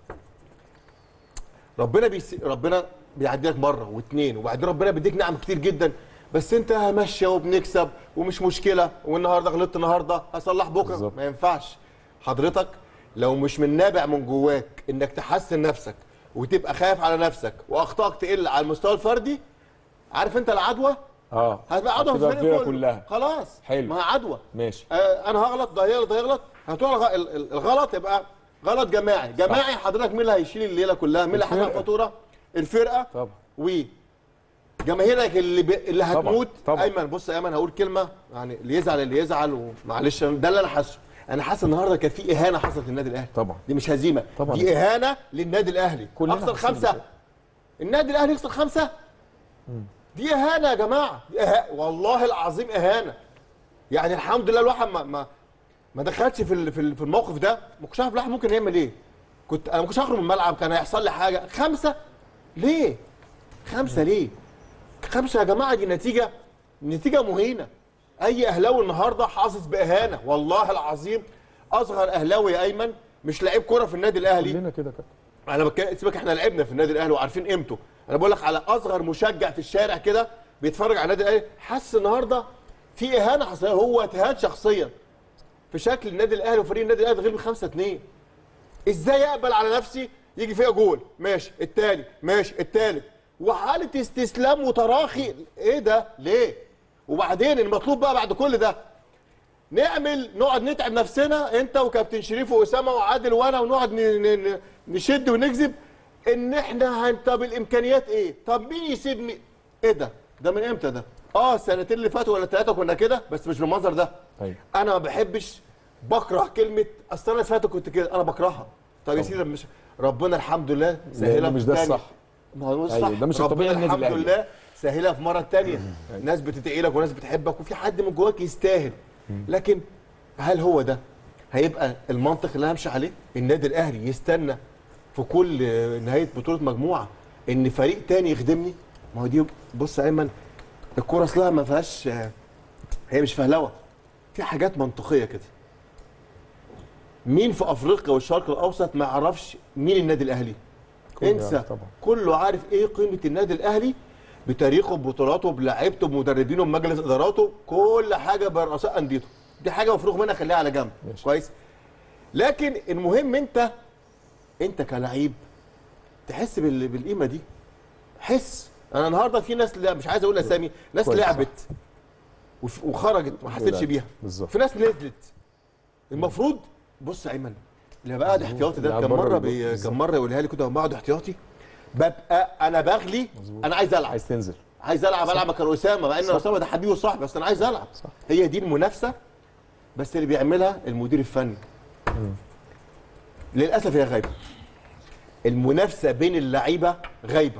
ربنا بيس... ربنا بيعدي لك مره واثنين وبعدين ربنا بيديك نعم كتير جدا بس انت ماشيه وبنكسب ومش مشكله والنهارده غلطت النهارده هصلح بكره بالظبط. ما ينفعش حضرتك لو مش من نابع من جواك انك تحسن نفسك وتبقى خايف على نفسك واخطائك تقل على المستوى الفردي عارف انت العدوى اه هتبقى عدوى في هتبقى الفريق فيها كله كلها خلاص حلو. ما هي عدوى ماشي آه انا هغلط ده هيغلط ده هيغلط هتقول الغ- ال- ال- الغلط يبقى غلط جماعي جماعي حضرتك مين اللي هيشيل الليله كلها مين اللي هيحمل الفرقة. الفاتوره الفرقه طبعا و جماهيرك اللي ب... اللي طبعاً، هتموت طبعاً. ايمن بص يا ايمن هقول كلمه يعني اللي يزعل اللي يزعل ومعلش ده اللي انا حاسه انا حاسس النهارده كان في اهانه حصلت للنادي الاهلي طبعا دي مش هزيمه طبعاً. دي اهانه للنادي الاهلي كلنا اخسر حاسين خمسه بكده. النادي الاهلي يخسر خمسه دي اهانه يا جماعه دي إه... والله العظيم اهانه يعني الحمد لله الواحد ما ما ما دخلش في ال- في ال- في الموقف ده ما كنتش عارف الواحد ممكن يعمل ايه كنت انا ما كنتش هخرج من الملعب كان هيحصل لي حاجه خمسه ليه خمسه ليه خمسه يا جماعه دي نتيجه نتيجه مهينه اي اهلاوي النهارده حاسس باهانه والله العظيم اصغر اهلاوي يا ايمن مش لعيب كوره في النادي الاهلي كلنا كده كده انا بتكلم سيبك احنا لعبنا في النادي الاهلي وعارفين قيمته انا بقول لك على اصغر مشجع في الشارع كده بيتفرج على النادي الاهلي حس النهارده في اهانه حصلت هو اتهان شخصيا في شكل النادي الاهلي وفريق النادي الاهلي غير ب 5 2 ازاي اقبل على نفسي يجي فيها جول ماشي التاني ماشي التالت وحاله استسلام وتراخي ايه ده ليه وبعدين المطلوب بقى بعد كل ده نعمل نقعد نتعب نفسنا انت وكابتن شريف واسامه وعادل وانا ونقعد ن- ن- ن- نشد ونجذب ان احنا هن طب الامكانيات ايه؟ طب مين يسيب مين؟ ايه ده؟ ده من امتى ده؟ اه السنتين اللي فاتوا ولا ثلاثه كنا كده بس مش بالمنظر ده. ايوه انا ما بحبش بكره كلمه اصل انا اللي فاتت كنت كده انا بكرهها. طب يا سيدي مش ربنا الحمد لله سهلها مش في ده التانية. الصح. ما هو مش أيوة، صح ده مش ربنا الطبيعي النادي الحمد الأهلي. لله سهلها في مره تانية ناس بتدعي لك وناس بتحبك وفي حد من جواك يستاهل لكن هل هو ده هيبقى المنطق اللي همشي عليه النادي الاهلي يستنى في كل نهايه بطوله مجموعه ان فريق تاني يخدمني ما هو دي بص يا ايمن الكوره اصلها ما فيهاش هي مش فهلوه في حاجات منطقيه كده مين في افريقيا والشرق الاوسط ما يعرفش مين النادي الاهلي كله انسى يعرف طبعا. كله عارف ايه قيمه النادي الاهلي بتاريخه ببطولاته بلاعيبته بمدربينه بمجلس اداراته كل حاجه برؤساء انديته دي حاجه مفروغ منها خليها على جنب ماشي. كويس لكن المهم انت انت كلعيب تحس بال- بالقيمه دي حس انا النهارده في ناس لا مش عايز اقول اسامي ناس كويس، صح. لعبت وف- وخرجت ما حسيتش ولعبت. بيها بالظبط. في ناس نزلت المفروض بص يا ايمن اللي بقى قاعد احتياطي ده لا، كان بره مره الجول. بي... بالظبط. كان مره يقولها لي كده لما بقعد احتياطي ببقى انا بغلي انا عايز العب عايز تنزل عايز العب العب مكان اسامه مع ان اسامه ده حبيبي وصاحبي بس انا عايز العب صح. هي دي المنافسه بس اللي بيعملها المدير الفني للاسف هي غايبه المنافسه بين اللعيبه غايبه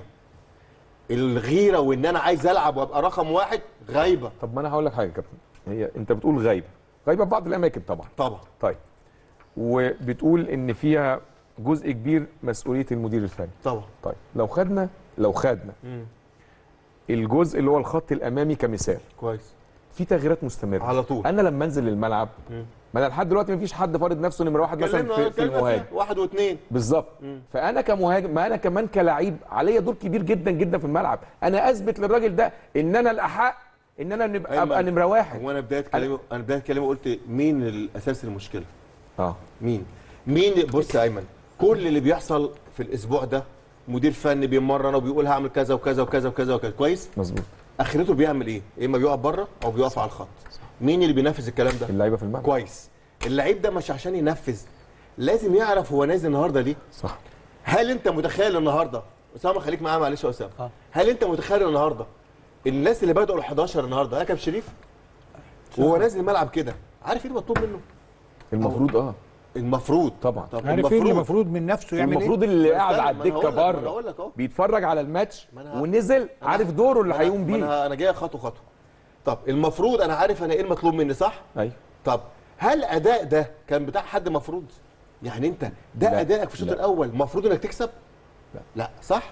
الغيره وان انا عايز العب وابقى رقم واحد غايبه طب ما انا هقول لك حاجه يا كابتن هي انت بتقول غايبه غايبه في بعض الاماكن طبعا طبعا طيب وبتقول ان فيها جزء كبير مسؤوليه المدير الفني طبعا طيب لو خدنا لو خدنا الجزء اللي هو الخط الامامي كمثال كويس في تغييرات مستمره على طول. انا لما انزل الملعب ما انا لحد دلوقتي ما فيش حد فارض نفسه نمره واحد مثلا اتكلمنا في, في اتكلمنا المهاجم فيها، واحد واثنين بالظبط فانا كمهاجم ما انا كمان كلاعب عليا دور كبير جدا جدا في الملعب انا اثبت للراجل ده ان انا الاحق ان انا نبقى ابقى أيمن، نمره واحد هو انا بدايه كلامي انا بدايه كلامي قلت مين الاساس المشكله اه مين مين بص يا ايمن كل اللي بيحصل في الاسبوع ده مدير فني بيمرن وبيقول هعمل كذا وكذا وكذا وكذا وكذا كويس مظبوط اخرته بيعمل ايه يا اما بيقف بره او بيقف على الخط مين اللي بينفذ الكلام ده اللعيبه في الملعب كويس اللعيب ده مش عشان ينفذ لازم يعرف هو نازل النهارده ليه صح هل انت متخيل النهارده اسامه خليك معايا معلش يا اسامه آه. هل انت متخيل النهارده الناس اللي بدأوا ال 11 النهارده ركب شريف وهو نازل الملعب كده عارف ايه المطلوب منه المفروض اه المفروض طبعا طب عارف ايه اللي المفروض من نفسه يعمل ايه؟ المفروض اللي بس قاعد أنا- على ما أنا الدكه هقول لك- ما أنا بره هقول لك أهو. بيتفرج على الماتش ما أنا- ونزل أنا- عارف دوره اللي ما أنا- هيقوم ما بيه انا انا جاي خطوه خطوه طب المفروض انا عارف انا ايه المطلوب مني صح ايوه طب هل اداء ده كان بتاع حد مفروض يعني انت ده لا. ادائك في الشوط لا. الاول المفروض انك تكسب لا. لا صح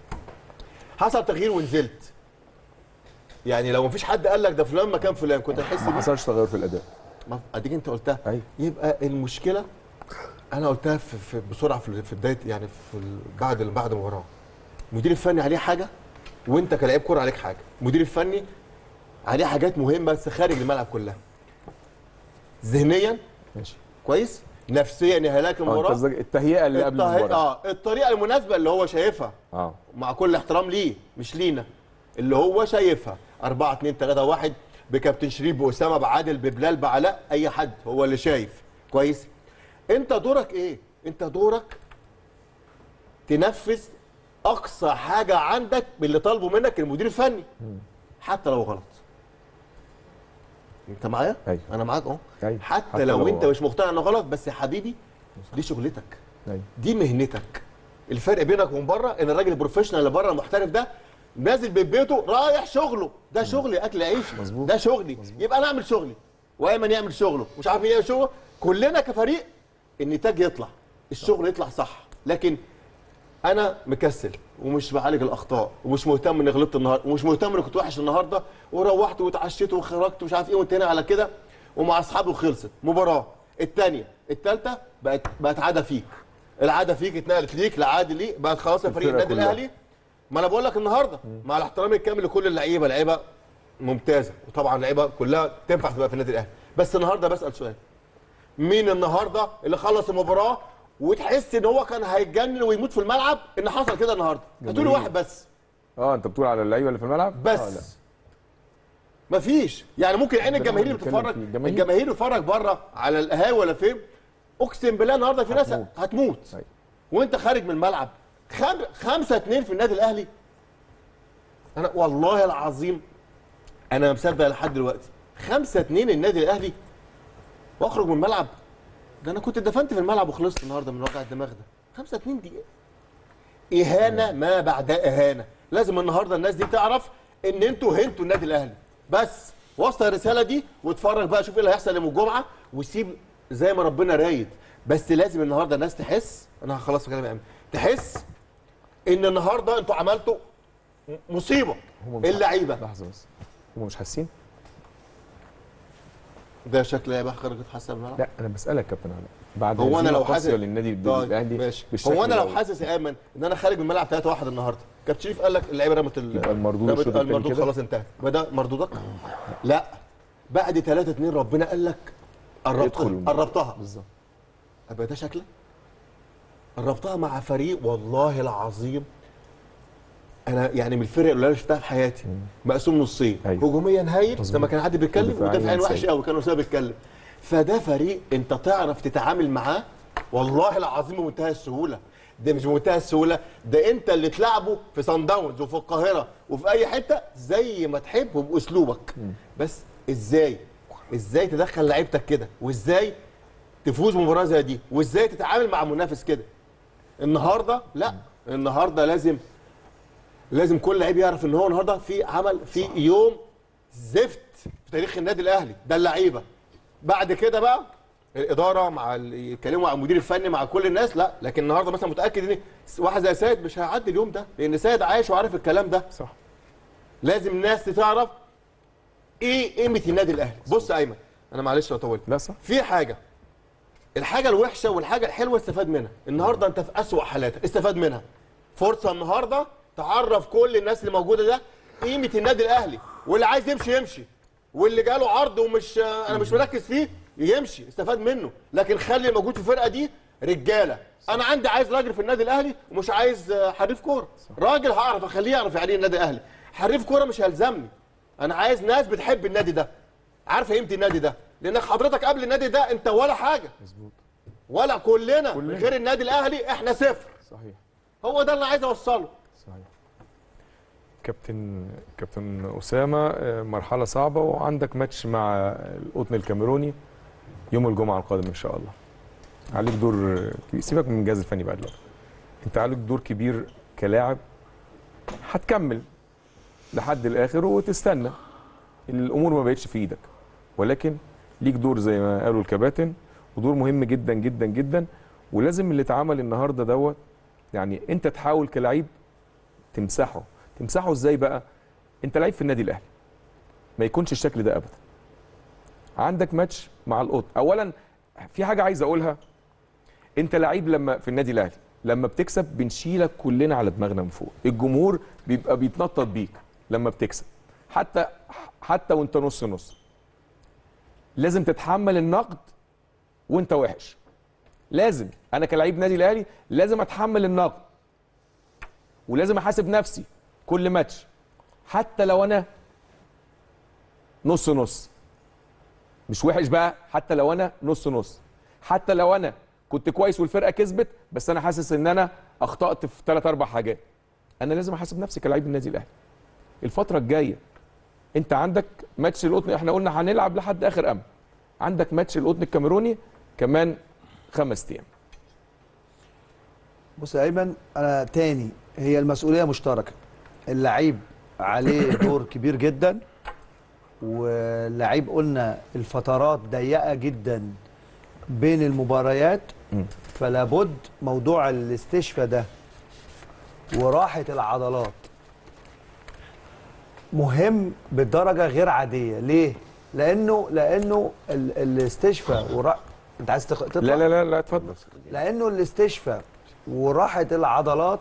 حصل تغيير ونزلت يعني لو مفيش حد قال لك ده فلان مكان فلان كنت هتحس ما بيه حصلش تغير في الاداء ما- اديك انت قلتها أيوة. يبقى المشكله انا قلتها في, في بسرعه في, في بدايه يعني في ال- بعد بعد المباراه المدير الفني عليه حاجه وانت كلاعب كوره عليك حاجه المدير الفني عليه حاجات مهمه بس خارج الملعب كلها ذهنيا ماشي كويس نفسيا يهلاك اه انت المباراه قصدك التهيئه اللي قبل الطه- المباراه اه الطريقه المناسبه اللي هو شايفها اه مع كل احترام ليه مش لينا اللي هو شايفها 4 2 3 1 بكابتن شريف باسامه بعادل ببلال بعلاء اي حد هو اللي شايف كويس انت دورك ايه انت دورك تنفذ اقصى حاجه عندك باللي طالبه منك المدير الفني حتى لو غلط انت معايا أيوة. انا معاك اهو أيوة. حتى, حتى لو, لو انت غلط. مش مقتنع انه غلط بس يا حبيبي دي شغلتك أيوة. دي مهنتك الفرق بينك وبين بره ان الراجل البروفيشنال اللي بره المحترف ده نازل من بيته رايح شغله ده شغلي اكل عيش مظبوط. ده شغلي يبقى انا اعمل شغلي وايمن يعمل شغله مش عارف مين يعمل شغله كلنا كفريق النتاج يطلع الشغل يطلع صح لكن انا مكسل ومش بعالج الاخطاء ومش مهتم اني غلطت النهارده ومش مهتم اني كنت وحش النهارده وروحت واتعشيت وخرجت ومش عارف ايه وانتهينا على كده ومع اصحابي وخلصت مباراه الثانيه الثالثه بقت بقت عاده فيك العاده فيك اتنقلت ليك لعاده لي بقت خلاص يا فريق الفرقة النادي كلها. الاهلي ما انا بقول لك النهارده مع الاحترام الكامل لكل اللعيبه لعيبه ممتازه وطبعا لعيبه كلها تنفع تبقى في النادي الاهلي بس النهارده بسال سؤال مين النهارده اللي خلص المباراه وتحس ان هو كان هيتجنن ويموت في الملعب ان حصل كده النهارده هتقولي جميل. واحد بس اه انت بتقول على اللعيبه اللي في الملعب بس آه لا. مفيش يعني ممكن عين ده الجماهير اللي بنتكلم بتتفرج فيه. الجماهير. الجماهير اللي بتتفرج بره على القهاوي ولا فين اقسم بالله النهارده في ناس هتموت. هتموت أيوة. وانت خارج من الملعب خم... خمسة اتنين في النادي الاهلي انا والله العظيم انا مصدق لحد دلوقتي خمسة اتنين النادي الاهلي واخرج من الملعب ده انا كنت دفنت في الملعب وخلصت النهارده من وجع الدماغ ده خمسة اتنين دي اهانه ما بعدها اهانه لازم النهارده الناس دي تعرف ان انتوا هنتوا النادي الاهلي بس وصل الرساله دي واتفرج بقى شوف ايه اللي هيحصل يوم الجمعه وسيب زي ما ربنا رايد بس لازم النهارده الناس تحس انا هخلص في كلامي يا أمين. تحس ان النهارده انتوا عملتوا مصيبه هم مش اللعيبه لحظه بس هم مش حاسين ده شكل لعيبه خرجت حاسه الملعب لا انا بسالك يا كابتن علاء بعد هو انا هزيمة لو قاسية حاسس للنادي طيب، الاهلي ماشي بالشكل هو انا لو دوت. حاسس يا ايمن ان انا خارج من الملعب 3 1 النهارده كابتن شريف قال لك اللعيبه رمت ال- يبقى المردود رمت الشوط التاني المردود كده؟ خلاص انتهى وده مردودك لا بعد 3 2 ربنا قال لك قربت يدخل. قربتها بالظبط ابقى ده شكلك قربتها مع فريق والله العظيم انا يعني من الفرق اللي انا شفتها في حياتي مقسوم نصين أيوة. هجوميا هايل مظبوط. زي ما كان حد بيتكلم ودفاعياً ودافعيا وحش سيء. قوي كان اسامه بيتكلم فده فريق انت تعرف تتعامل معاه والله العظيم بمنتهى السهوله ده مش بمنتهى السهوله ده انت اللي تلعبه في صن داونز وفي القاهره وفي اي حته زي ما تحب وباسلوبك بس ازاي ازاي تدخل لعيبتك كده وازاي تفوز بمباراه زي دي وازاي تتعامل مع منافس كده النهارده لا النهارده لازم لازم كل لعيب يعرف ان هو النهارده في عمل في يوم زفت في تاريخ النادي الاهلي ده اللعيبه بعد كده بقى الاداره مع ال- يتكلموا مع المدير الفني مع كل الناس لا لكن النهارده مثلا متاكد ان واحد زي سيد مش هيعدي اليوم ده لان سيد عايش وعارف الكلام ده صح لازم الناس تعرف ايه قيمه النادي الاهلي بص يا ايمن انا معلش لو طولت لا صح في حاجه الحاجه الوحشه والحاجه الحلوه استفاد منها النهارده انت في اسوأ حالاتك استفاد منها فرصه النهارده تعرف كل الناس اللي موجوده ده قيمه النادي الاهلي واللي عايز يمشي يمشي واللي جاله عرض ومش انا مش مركز فيه يمشي استفاد منه لكن خلي اللي موجود في الفرقه دي رجاله انا عندي عايز راجل في النادي الاهلي ومش عايز آه، حريف كوره راجل هعرف اخليه يعرف يعني ايه النادي الاهلي حريف كوره مش هيلزمني انا عايز ناس بتحب النادي ده عارفه قيمه النادي ده لانك حضرتك قبل النادي ده انت ولا حاجه مظبوط ولا كلنا, كلنا. من غير النادي الاهلي احنا صفر صحيح هو ده اللي عايز اوصله صحيح كابتن كابتن اسامه آه، مرحله صعبه وعندك ماتش مع القطن الكاميروني يوم الجمعه القادم ان شاء الله عليك دور كبير سيبك من الجهاز الفني بقى دلوقتي انت عليك دور كبير كلاعب هتكمل لحد الاخر وتستنى الامور ما بقتش في ايدك ولكن ليك دور زي ما قالوا الكباتن ودور مهم جدا جدا جدا ولازم اللي اتعمل النهارده دوت يعني انت تحاول كلاعب تمسحه تمسحه ازاي بقى انت لعيب في النادي الاهلي ما يكونش الشكل ده ابدا عندك ماتش مع القط اولا في حاجه عايز اقولها انت لعيب لما في النادي الاهلي لما بتكسب بنشيلك كلنا على دماغنا من فوق الجمهور بيبقى بيتنطط بيك لما بتكسب حتى حتى وانت نص نص لازم تتحمل النقد وانت وحش لازم انا كلاعب نادي الاهلي لازم اتحمل النقد ولازم احاسب نفسي كل ماتش حتى لو انا نص نص مش وحش بقى حتى لو انا نص نص حتى لو انا كنت كويس والفرقه كسبت بس انا حاسس ان انا اخطات في ثلاث اربع حاجات انا لازم احاسب نفسي كلاعب النادي الاهلي الفتره الجايه انت عندك ماتش القطن احنا قلنا هنلعب لحد اخر امل عندك ماتش القطن الكاميروني كمان خمس ايام بص يا ايمن انا تاني هي المسؤوليه مشتركه اللعيب عليه دور كبير جدا واللعيب قلنا الفترات ضيقه جدا بين المباريات مم. فلا بد موضوع الاستشفاء ده وراحه العضلات مهم بدرجه غير عاديه ليه لانه لانه ال- الاستشفاء ورا... انت عايز تخ... تطلع لا لا لا لا اتفضل لانه الاستشفاء وراحه العضلات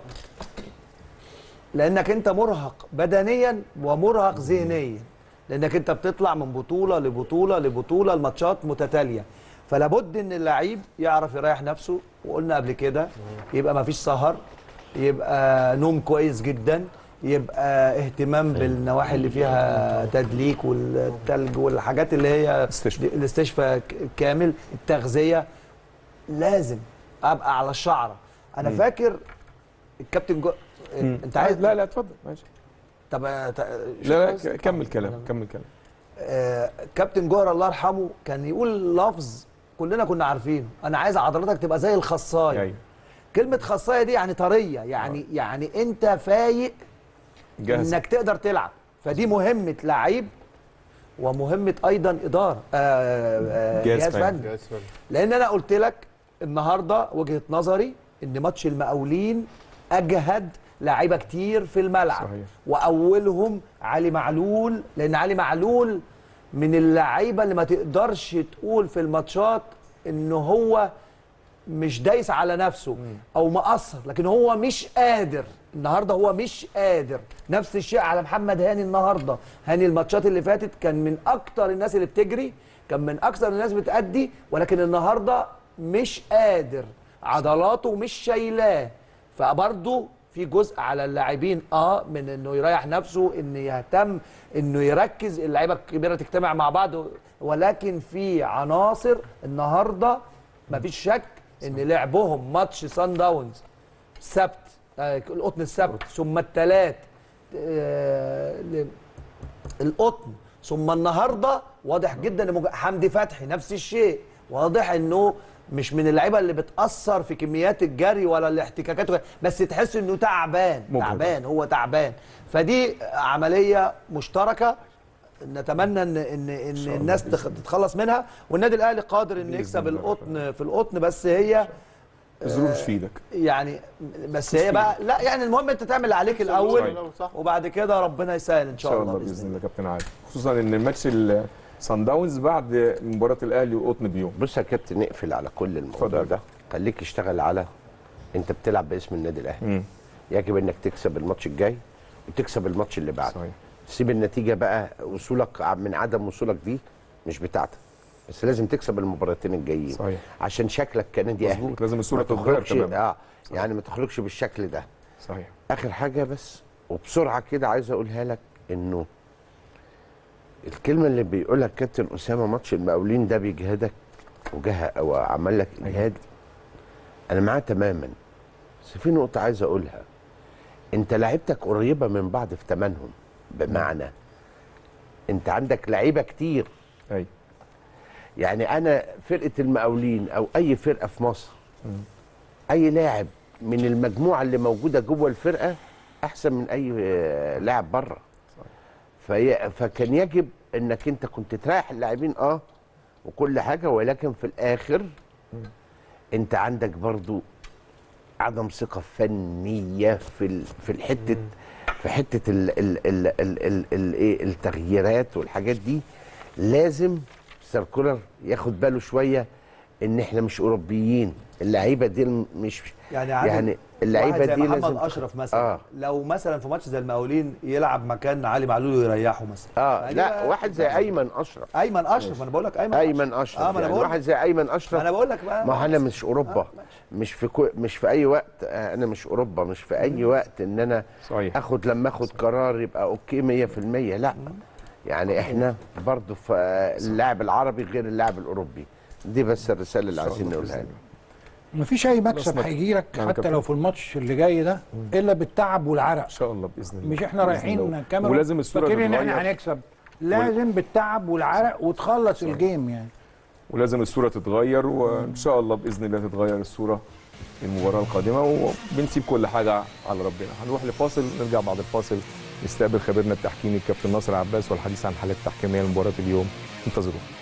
لانك انت مرهق بدنيا ومرهق ذهنيا لانك انت بتطلع من بطوله لبطوله لبطوله الماتشات متتاليه فلا بد ان اللعيب يعرف يريح نفسه وقلنا قبل كده يبقى ما فيش سهر يبقى نوم كويس جدا يبقى اهتمام بالنواحي اللي فيها تدليك والتلج والحاجات اللي هي استشفاء. الاستشفاء ك- كامل التغذيه لازم ابقى على الشعره انا فاكر الكابتن جو... انت عايز لا لا اتفضل ماشي طب آه، ت- شوف لا لا بس. ك- كمل كلام كمل كلام آه، كابتن جوهر الله يرحمه كان يقول لفظ كلنا كنا عارفينه انا عايز عضلاتك تبقى زي الخصايه ايوه كلمه خصايه دي يعني طريه يعني يعني انت فايق جاهز انك تقدر تلعب فدي مهمه لعيب ومهمه ايضا اداره آه، آه، جهاز جهاز فني. فني لان انا قلت لك النهارده وجهه نظري ان ماتش المقاولين اجهد لعيبه كتير في الملعب صحيح. واولهم علي معلول لان علي معلول من اللعيبه اللي ما تقدرش تقول في الماتشات ان هو مش دايس على نفسه او مقصر لكن هو مش قادر النهارده هو مش قادر نفس الشيء على محمد هاني النهارده هاني الماتشات اللي فاتت كان من اكتر الناس اللي بتجري كان من اكتر الناس بتأدي ولكن النهارده مش قادر عضلاته مش شايلاه فبرضه في جزء على اللاعبين اه من انه يريح نفسه انه يهتم انه يركز اللعيبه الكبيره تجتمع مع بعض ولكن في عناصر النهارده مفيش شك ان لعبهم ماتش سان داونز السبت آه القطن السبت ثم الثلاث آه ل- القطن ثم النهارده واضح جدا ان مج- حمدي فتحي نفس الشيء واضح انه مش من اللعيبه اللي بتاثر في كميات الجري ولا الاحتكاكات بس تحس انه تعبان مجهد. تعبان هو تعبان فدي عمليه مشتركه نتمنى ان ان ان الناس تخ- تتخلص منها والنادي الاهلي قادر انه بإذن يكسب الله. القطن في القطن بس هي الظروف مش في ايدك يعني بس هي بقى لا يعني المهم انت تعمل اللي عليك الاول صح. وباء كده ربنا يسهل ان ان شاء الله باذن الله كابتن عادل خصوصا ان الماتش الصن داونز بعد مباراه الاهلي والقطن بيوم بص يا كابتن نقفل على كل الموضوع اتفضل. ده خليك اشتغل على انت بتلعب باسم النادي الاهلي مم. يجب انك تكسب الماتش الجاي وتكسب الماتش اللي بعده صحيح سيب النتيجه بقى وصولك ع- من عدم وصولك دي مش بتاعتك بس لازم تكسب المباراتين الجايين صحيح. عشان شكلك كنادي اهلي مظبوط لازم الصوره ما تتغير تخرجش تماما اه يعني ما تخرجش بالشكل ده صحيح اخر حاجه بس وبسرعه كده عايز اقولها لك انه الكلمه اللي بيقولها كابتن اسامه ماتش المقاولين ده بيجهدك وجه او عمل لك اجهاد انا معاه تماما بس في نقطه عايز اقولها انت لعيبتك قريبه من بعض في تمنهم بمعنى انت عندك لعيبه كتير ايوه يعني انا فرقه المقاولين او اي فرقه في مصر اي لاعب من المجموعه اللي موجوده جوه الفرقه احسن من اي آه، لاعب بره في فكان يجب انك انت كنت تريح اللاعبين اه وكل حاجه ولكن في الاخر انت عندك برضو عدم ثقه فنيه في ال- في الحته في حته ال ال ال ال ال ال ايه التغييرات والحاجات دي لازم سيركولر ياخد باله شويه ان احنا مش اوروبيين اللعيبه دي مش يعني عادل يعني اللعيبه واحد زي دي محمد لازم اشرف مثلا آه. آه. لو مثلا في ماتش زي المقاولين يلعب مكان علي معلول ويريحه مثلا اه يعني لا بقى- واحد زي ايمن اشرف ايمن اشرف انا بقول لك ايمن ايمن اشرف اه ما انا يعني بقول واحد زي ايمن اشرف ما انا بقول لك بقى ما انا مش اوروبا آه، ماشي. مش في كو مش في اي وقت آه، انا مش اوروبا مش في اي وقت ان انا صحيح اخد لما اخد قرار يبقى اوكي 100% لا يعني احنا برضو في اللاعب العربي غير اللاعب الاوروبي دي بس الرساله اللي عايزين نقولها له مفيش اي مكسب خلاص، هيجي لك نعم، حتى كابتن. لو في الماتش اللي جاي ده الا بالتعب والعرق ان شاء الله باذن الله مش احنا بإذن رايحين الله. كاميرا ولازم الصوره فاكرين ان احنا تتغير هنكسب لازم بالتعب والعرق وتخلص الجيم يعني ولازم الصوره تتغير وان شاء الله باذن الله تتغير الصوره المباراه القادمه وبنسيب كل حاجه على ربنا هنروح لفاصل نرجع بعد الفاصل نستقبل خبيرنا التحكيمي الكابتن ناصر عباس والحديث عن حالات تحكيميه لمباراه اليوم انتظرونا